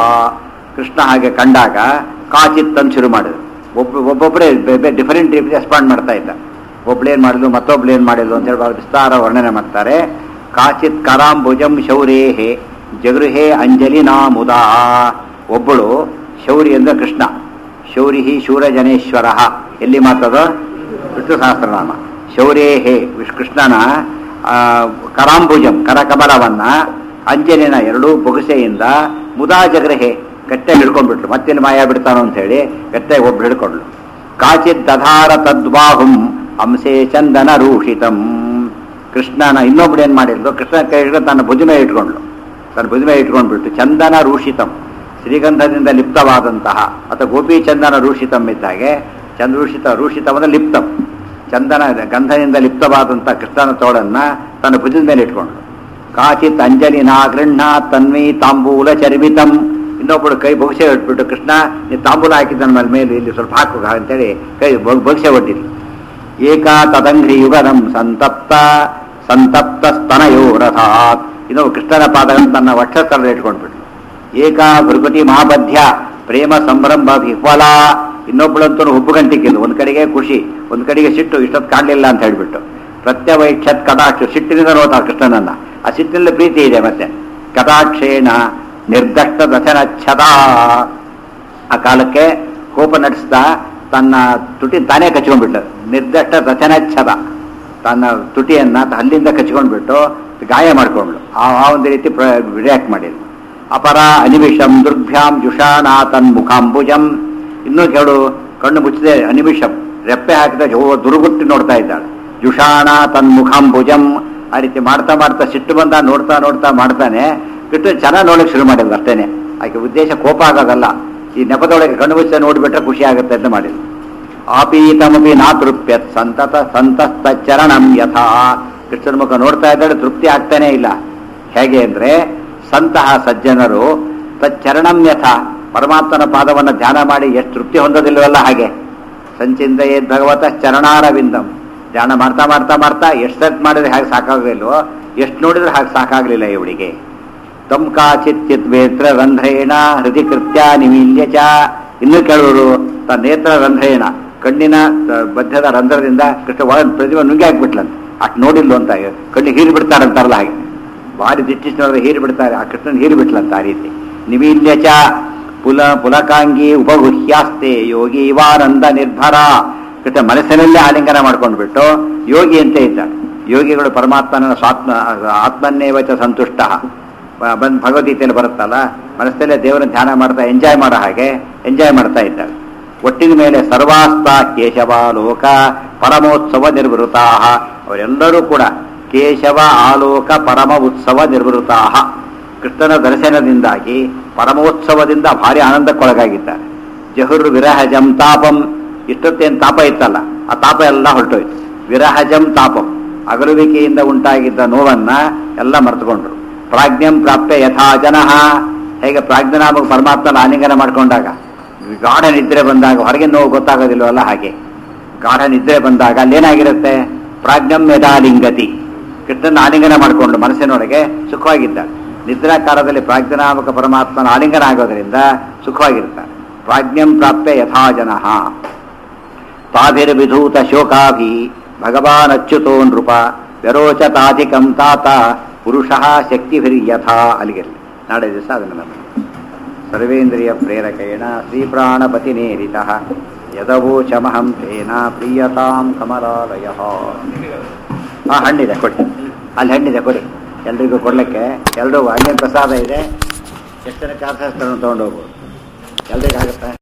[SPEAKER 1] ಕೃಷ್ಣ ಹಾಗೆ ಕಂಡಾಗ ಕಾಚಿತ್ ಅಂತ ಶುರು ಮಾಡಿದ್ರು ಒಬ್ಬ ಒಬ್ಬೊಬ್ಬರೇ ಡಿಫರೆಂಟ್ ರೆಸ್ಪಾಂಡ್ ಮಾಡ್ತಾ ಇದ್ದ ಒಬ್ಳೇನ್ ಮಾಡಿದ್ಲು ಮತ್ತೊಬ್ಳೇನ್ ಮಾಡಿದ್ಲು ಅಂತ ಹೇಳಿ ಬಹಳ ವಿಸ್ತಾರ ವರ್ಣನೆ ಮಾಡ್ತಾರೆ ಕಾಚಿತ್ ಕರಾಂಬುಜಂ ಶೌರೇಹೇ ಜಗೃಹೇ ಅಂಜಲಿ ನಾಮುದಾ ಒಬ್ಬಳು ಶೌರಿ ಅಂದ್ರೆ ಕೃಷ್ಣ ಶೌರಿ ಶೂರಜನೇಶ್ವರ ಎಲ್ಲಿ ಮಾತದು ವಿಷ್ಣು ಸಹಸ್ರನಾಮ ಶೌರೇಹೇ ವಿಶ್ ಕೃಷ್ಣನ ಆ, ಕರಾಂಬುಜಂ ಕರಕಮಲವನ್ನ ಅಂಜಲಿನ ಎರಡೂ ಬೊಗಸೆಯಿಂದ ಮುದಾ ಜಗೃಹೆ ಗಟ್ಟೆ ಹಿಡ್ಕೊಂಡ್ಬಿಟ್ರು ಮತ್ತೆಲ್ಲಿ ಮಾಯ ಬಿಡ್ತಾನೋ ಅಂತ ಹೇಳಿ ಗಟ್ಟೆ ಒಬ್ರು ಹಿಡ್ಕೊಂಡ್ಲು ಕಾಚಿತ್ ದಧಾರ ತದ್ಬಾಹುಂ ಅಂಸೆ ಚಂದನ ರೂಷಿತಂ ಕೃಷ್ಣನ ಇನ್ನೊಬ್ಳು ಏನ್ ಮಾಡಿದ್ಲು ಕೃಷ್ಣ ಕೈ ಹಿಡಿದು ತನ್ನ ಭುಜಮೆ ಇಟ್ಕೊಂಡ್ಲು ತನ್ನ ಭುಜಮೆ ಇಟ್ಕೊಂಡ್ಬಿಟ್ಟು ಚಂದನ ರೂಷಿತಂ ಶ್ರೀಗಂಧದಿಂದ ಲಿಪ್ತವಾದಂತಹ ಅಥವಾ ಗೋಪಿ ಚಂದನ ರೂಷಿತಂ ಇದ್ದಾಗೆ ಚಂದ್ರೂಷಿತ ರೂಷಿತವನ್ನ ಲಿಪ್ತಂ ಚಂದನ ಗಂಧದಿಂದ ಲಿಪ್ತವಾದಂಥ ಕೃಷ್ಣನ ತೋಳನ್ನ ತನ್ನ ಭುಜದ ಮೇಲೆ ಇಟ್ಕೊಂಡ್ಳು ಕಾಚಿತ್ ಅಂಜಲಿ ನಾಗೃಹ್ಣ ತನ್ವಿ ತಾಂಬೂಲ ಚರ್ಮಿತಂ ಇನ್ನೊಬ್ಬಳು ಕೈ ಬೊಗಸೆ ಇಟ್ಬಿಟ್ಟು ಕೃಷ್ಣ ನೀ ತಾಂಬೂಲ ಹಾಕಿದ್ದ ಮೇಲೆ ಮೇಲೆ ಇಲ್ಲಿ ಸ್ವಲ್ಪ ಹಾಕು ಅಂತೇಳಿ ಕೈ ಬೊಗಸೆ ಒಡ್ಡಿದ್ಲು ಏಕಾ ತದಂಘ್ರಿ ಯುಗನಂ ಸಂತಪ್ತ ಸಂತಪ್ತ ಸ್ತನಯೋರಥಾತ್ ಇನ್ನೊಬ್ಬ ಕೃಷ್ಣನ ಪಾದಗಳನ್ನು ತನ್ನ ವಕ್ಷಸ್ಥಳದಲ್ಲಿ ಇಟ್ಕೊಂಡ್ಬಿಟ್ಲು ಏಕಾ ಭೃಗುಟಿ ಮಹಾಬಧ್ಯ ಪ್ರೇಮ ಸಂಭ್ರಮ ವಿಫಲ ಇನ್ನೊಬ್ಬಳಂತೂ ಹುಬ್ಬುಗಂಟಿಕ್ಕಿಲ್ಲ ಒಂದ್ ಕಡೆಗೆ ಖುಷಿ ಒಂದ್ ಕಡೆಗೆ ಸಿಟ್ಟು ಇಷ್ಟೊತ್ತು ಕಾಣಲಿಲ್ಲ ಅಂತ ಹೇಳ್ಬಿಟ್ಟು ಪ್ರತ್ಯವೈಕ್ಷತ್ ಕಟಾಕ್ಷ ಸಿಟ್ಟಿನಿಂದ ನೋಡ್ತಾರೆ ಕೃಷ್ಣನನ್ನ ಆ ಸಿಟ್ಟಿನಲ್ಲಿ ಪ್ರೀತಿ ಇದೆ ಮತ್ತೆ ಕಟಾಕ್ಷೇಣ ನಿರ್ದಷ್ಟ ದಶನ ಛದ ಆ ಕಾಲಕ್ಕೆ ಕೋಪ ನಡೆಸ್ದ ತನ್ನ ತುಟಿ ತಾನೇ ಕಚ್ಕೊಂಡ್ಬಿಟ್ಲು ನಿರ್ದಿಷ್ಟ ರಚನಚ್ಛದ ತನ್ನ ತುಟಿಯನ್ನ ಹಲ್ಲಿಂದ ಕಚ್ಕೊಂಡ್ಬಿಟ್ಟು ಗಾಯ ಮಾಡ್ಕೊಂಡ್ಳು ಆ ಆ ಒಂದು ರೀತಿ ರಿಯಾಕ್ಟ್ ಮಾಡಿದ್ಲು ಅಪರ ಅನಿಮಿಷಂ ದುರ್ಭ್ಯಾಂ ಜುಷಾನಾ ತನ್ ಮುಖಾಂಬುಜಂ ಇನ್ನೂ ಕೇಳು ಕಣ್ಣು ಮುಚ್ಚದೆ ಅನಿಮಿಷಂ ರೆಪ್ಪೆ ಹಾಕಿದ ಜೋ ದುರುಗುಟ್ಟಿ ನೋಡ್ತಾ ಇದ್ದಾಳೆ ಜುಷಾಣ ತನ್ ಮುಖಾಂಬುಜಂ ಆ ರೀತಿ ಮಾಡ್ತಾ ಮಾಡ್ತಾ ಸಿಟ್ಟು ಬಂದ ನೋಡ್ತಾ ನೋಡ್ತಾ ಮಾಡ್ತಾನೆ ಬಿಟ್ಟು ಚೆನ್ನಾಗಿ ನೋಡಕ್ಕೆ ಶುರು ಮಾಡಿಲ್ಲ ಅಷ್ಟೇನೆ ಆಕೆ ಉದ್ದೇಶ ಕೋಪ ಆಗೋದಲ್ಲ ಈ ನೆಪದೊಳಗೆ ಕಣ್ಣು ಮುಚ್ಚ ನೋಡಿಬಿಟ್ರೆ ಖುಷಿ ಆಗುತ್ತೆ ಅಂತ ಮಾಡಿಲ್ಲ ಆಪೀತಮಪಿ ನಾ ತೃಪ್ಯತ್ ಸಂತತ ಸಂತಸ್ತ ಚರಣಂ ಯಥಾ ಕೃಷ್ಣನ ಮುಖ ನೋಡ್ತಾ ಇದ್ದಾಳೆ ತೃಪ್ತಿ ಆಗ್ತಾನೆ ಇಲ್ಲ ಹೇಗೆ ಅಂದ್ರೆ ಸಂತಹ ಸಜ್ಜನರು ತಚ್ಚರಣಂ ಯಥ ಪರಮಾತ್ಮನ ಪಾದವನ್ನ ಧ್ಯಾನ ಮಾಡಿ ಎಷ್ಟು ತೃಪ್ತಿ ಹೊಂದೋದಿಲ್ವಲ್ಲ ಹಾಗೆ ಸಂಚಿಂತೆಯೇ ಭಗವತ ಚರಣಾರವಿಂದಂ ಧ್ಯಾನ ಮಾಡ್ತಾ ಮಾಡ್ತಾ ಮಾಡ್ತಾ ಎಷ್ಟು ಸರ್ಟ್ ಮಾಡಿದ್ರೆ ಹಾಗೆ ಸಾಕಾಗಲಿಲ್ವೋ ಎಷ್ಟು ನೋಡಿದ್ರೆ ಹಾಗೆ ಸಾಕಾಗಲಿಲ್ಲ ಇವಳಿಗೆ ತಂ ಕಾಚಿತ್ ನೇತ್ರ ರಂಧ್ರೇಣ ಹೃದಯ ಕೃತ್ಯ ನಿಮೀಲ್ಯ ಚ ಇನ್ನು ಕೆಲವರು ತನ್ನ ನೇತ್ರ ರಂಧ್ರೇಣ ಕಣ್ಣಿನ ತ- ಮಧ್ಯದ ರಂಧ್ರದಿಂದ ಕೃಷ್ಣ ಒಳ ಪ್ರತಿಭೆ ನುಂಗಿ ಹಾಕ್ಬಿಟ್ಲಂತೆ ಅಷ್ಟು ನೋಡಿಲ್ಲ ಅಂತ ಕಣ್ಣಿಗೆ ಹೀರಿ ಬಿಡ್ತಾರಂತಾರಲ್ಲ ಹಾಗೆ ಭಾರಿ ದಿಟ್ಟಿಸಿ ನೋಡಿದ್ರೆ ಹೀರಿ ಬಿಡ್ತಾರೆ ಆ ಕೃಷ್ಣನ್ ಹೀರಿ ಬಿಟ್ಲಂತ ಆ ರೀತಿ ನಿಮೀಲ್ಯ ಚ ಪುಲ ಪುಲಕಾಂಗಿ ಉಪಗುಹ್ಯಾಸ್ತೆ ಯೋಗಿ ಇವಾನಂದ ನಿರ್ಭರ ಕೃಷ್ಣ ಮನಸ್ಸಿನಲ್ಲೇ ಆಲಿಂಗನ ಮಾಡ್ಕೊಂಡ್ಬಿಟ್ಟು ಯೋಗಿ ಅಂತ ಇದ್ದಾನೆ ಯೋಗಿಗಳು ಪರಮಾತ್ಮನ ಸ್ವಾತ್ಮ ಆತ್ಮನ್ನೇವಚ ಸಂತುಷ್ಟ ಬಂದು ಭಗವದ್ಗೀತೆಯಲ್ಲಿ ಬರುತ್ತಲ್ಲ ಮನಸ್ಸಲ್ಲೇ ದೇವರ ಧ್ಯಾನ ಮಾಡ್ತಾ ಎಂಜಾಯ್ ಮಾಡೋ ಹಾಗೆ ಎಂಜಾಯ್ ಮಾಡ್ತಾ ಇದ್ದಾಳೆ ಒಟ್ಟಿನ ಮೇಲೆ ಸರ್ವಾಸ್ತ ಕೇಶವ ಲೋಕ ಪರಮೋತ್ಸವ ನಿರ್ವೃತಾ ಅವರೆಲ್ಲರೂ ಕೂಡ ಕೇಶವ ಆಲೋಕ ಪರಮ ಉತ್ಸವ ನಿರ್ವೃತಾ ಕೃಷ್ಣನ ದರ್ಶನದಿಂದಾಗಿ ಪರಮೋತ್ಸವದಿಂದ ಭಾರಿ ಆನಂದಕ್ಕೊಳಗಾಗಿದ್ದಾರೆ ಜಹುರ್ ವಿರಹಜಂ ತಾಪಂ ಇಷ್ಟೊತ್ತೇನು ತಾಪ ಇತ್ತಲ್ಲ ಆ ತಾಪ ಎಲ್ಲ ಹೊರಟೋಯ್ತು ವಿರಹಜಂ ತಾಪಂ ಅಗಲುವಿಕೆಯಿಂದ ಉಂಟಾಗಿದ್ದ ನೋವನ್ನ ಎಲ್ಲ ಮರೆತುಕೊಂಡ್ರು ಪ್ರಾಜ್ಞಂ ಪ್ರಾಪ್ಯ ಯಥಾ ಜನಃ ಹೇಗೆ ಪ್ರಾಜ್ಞನಾಮಕ ಪರಮಾತ್ಮನ ಆಲಿಂಗನ ಮಾಡ್ಕೊಂಡಾಗ ಗಾಢ ನಿದ್ರೆ ಬಂದಾಗ ಹೊರಗೆ ನೋವು ಗೊತ್ತಾಗೋದಿಲ್ವಲ್ಲ ಹಾಗೆ ಗಾಢ ನಿದ್ರೆ ಬಂದಾಗ ಅಲ್ಲೇನಾಗಿರುತ್ತೆ ಪ್ರಾಜ್ಞಂ ಯದಾಲಿಂಗತಿ ಕೃಷ್ಣನ ಆಲಿಂಗನ ಮಾಡಿಕೊಂಡು ಮನಸ್ಸಿನೊಳಗೆ ಸುಖವಾಗಿದ್ದಾಳೆ ನಿದ್ರಾ ಕಾಲದಲ್ಲಿ ಪ್ರಾಜ್ಞನಾಮಕ ಪರಮಾತ್ಮನ ಆಲಿಂಗನ ಆಗೋದ್ರಿಂದ ಸುಖವಾಗಿರ್ತಾನೆ ಪ್ರಾಜ್ಞಂ ಪ್ರಾಪ್ಯ ಯಥಾ ಜನಃ ತಾಭಿರ್ವಿಧೂತ ಶೋಕಾಭಿ ಭಗವಾನ್ ಅಚ್ಯುತೋ ನೃಪ ವ್ಯರೋಚತಾಧಿಕಂ ತಾತ ಪುರುಷಃ ಶಕ್ತಿಭಿರ್ಯಥಾ ಅಲ್ಲಿಗಿರಲಿ ನಾಳೆ ದಿವಸ ಅದನ್ನು ನಮ್ಮ ಸರ್ವೇಂದ್ರಿಯ ಪ್ರೇರಕೇಣ ಶ್ರೀಪ್ರಾಣಪತಿನೇರಿತ ಯದವೋಚಮಹಂ ತೇನ ಪ್ರೀಯತಾಂ ಕಮಲಾಲಯ ಹಾಂ ಹಣ್ಣಿದೆ ಕೊಡಿ ಅಲ್ಲಿ ಹಣ್ಣಿದೆ ಕೊಡಿ ಎಲ್ರಿಗೂ ಕೊಡ್ಲಿಕ್ಕೆ ಎಲ್ಲರೂ ಹಣ್ಣಿನ ಪ್ರಸಾದ ಇದೆ ಎಷ್ಟು ಜನ ಕಾರ್ಯಸ್ಥಳ ತೊಗೊಂಡು ಹೋಗ್ಬೋದು ಎಲ್ರಿಗೂ ಆಗುತ್ತೆ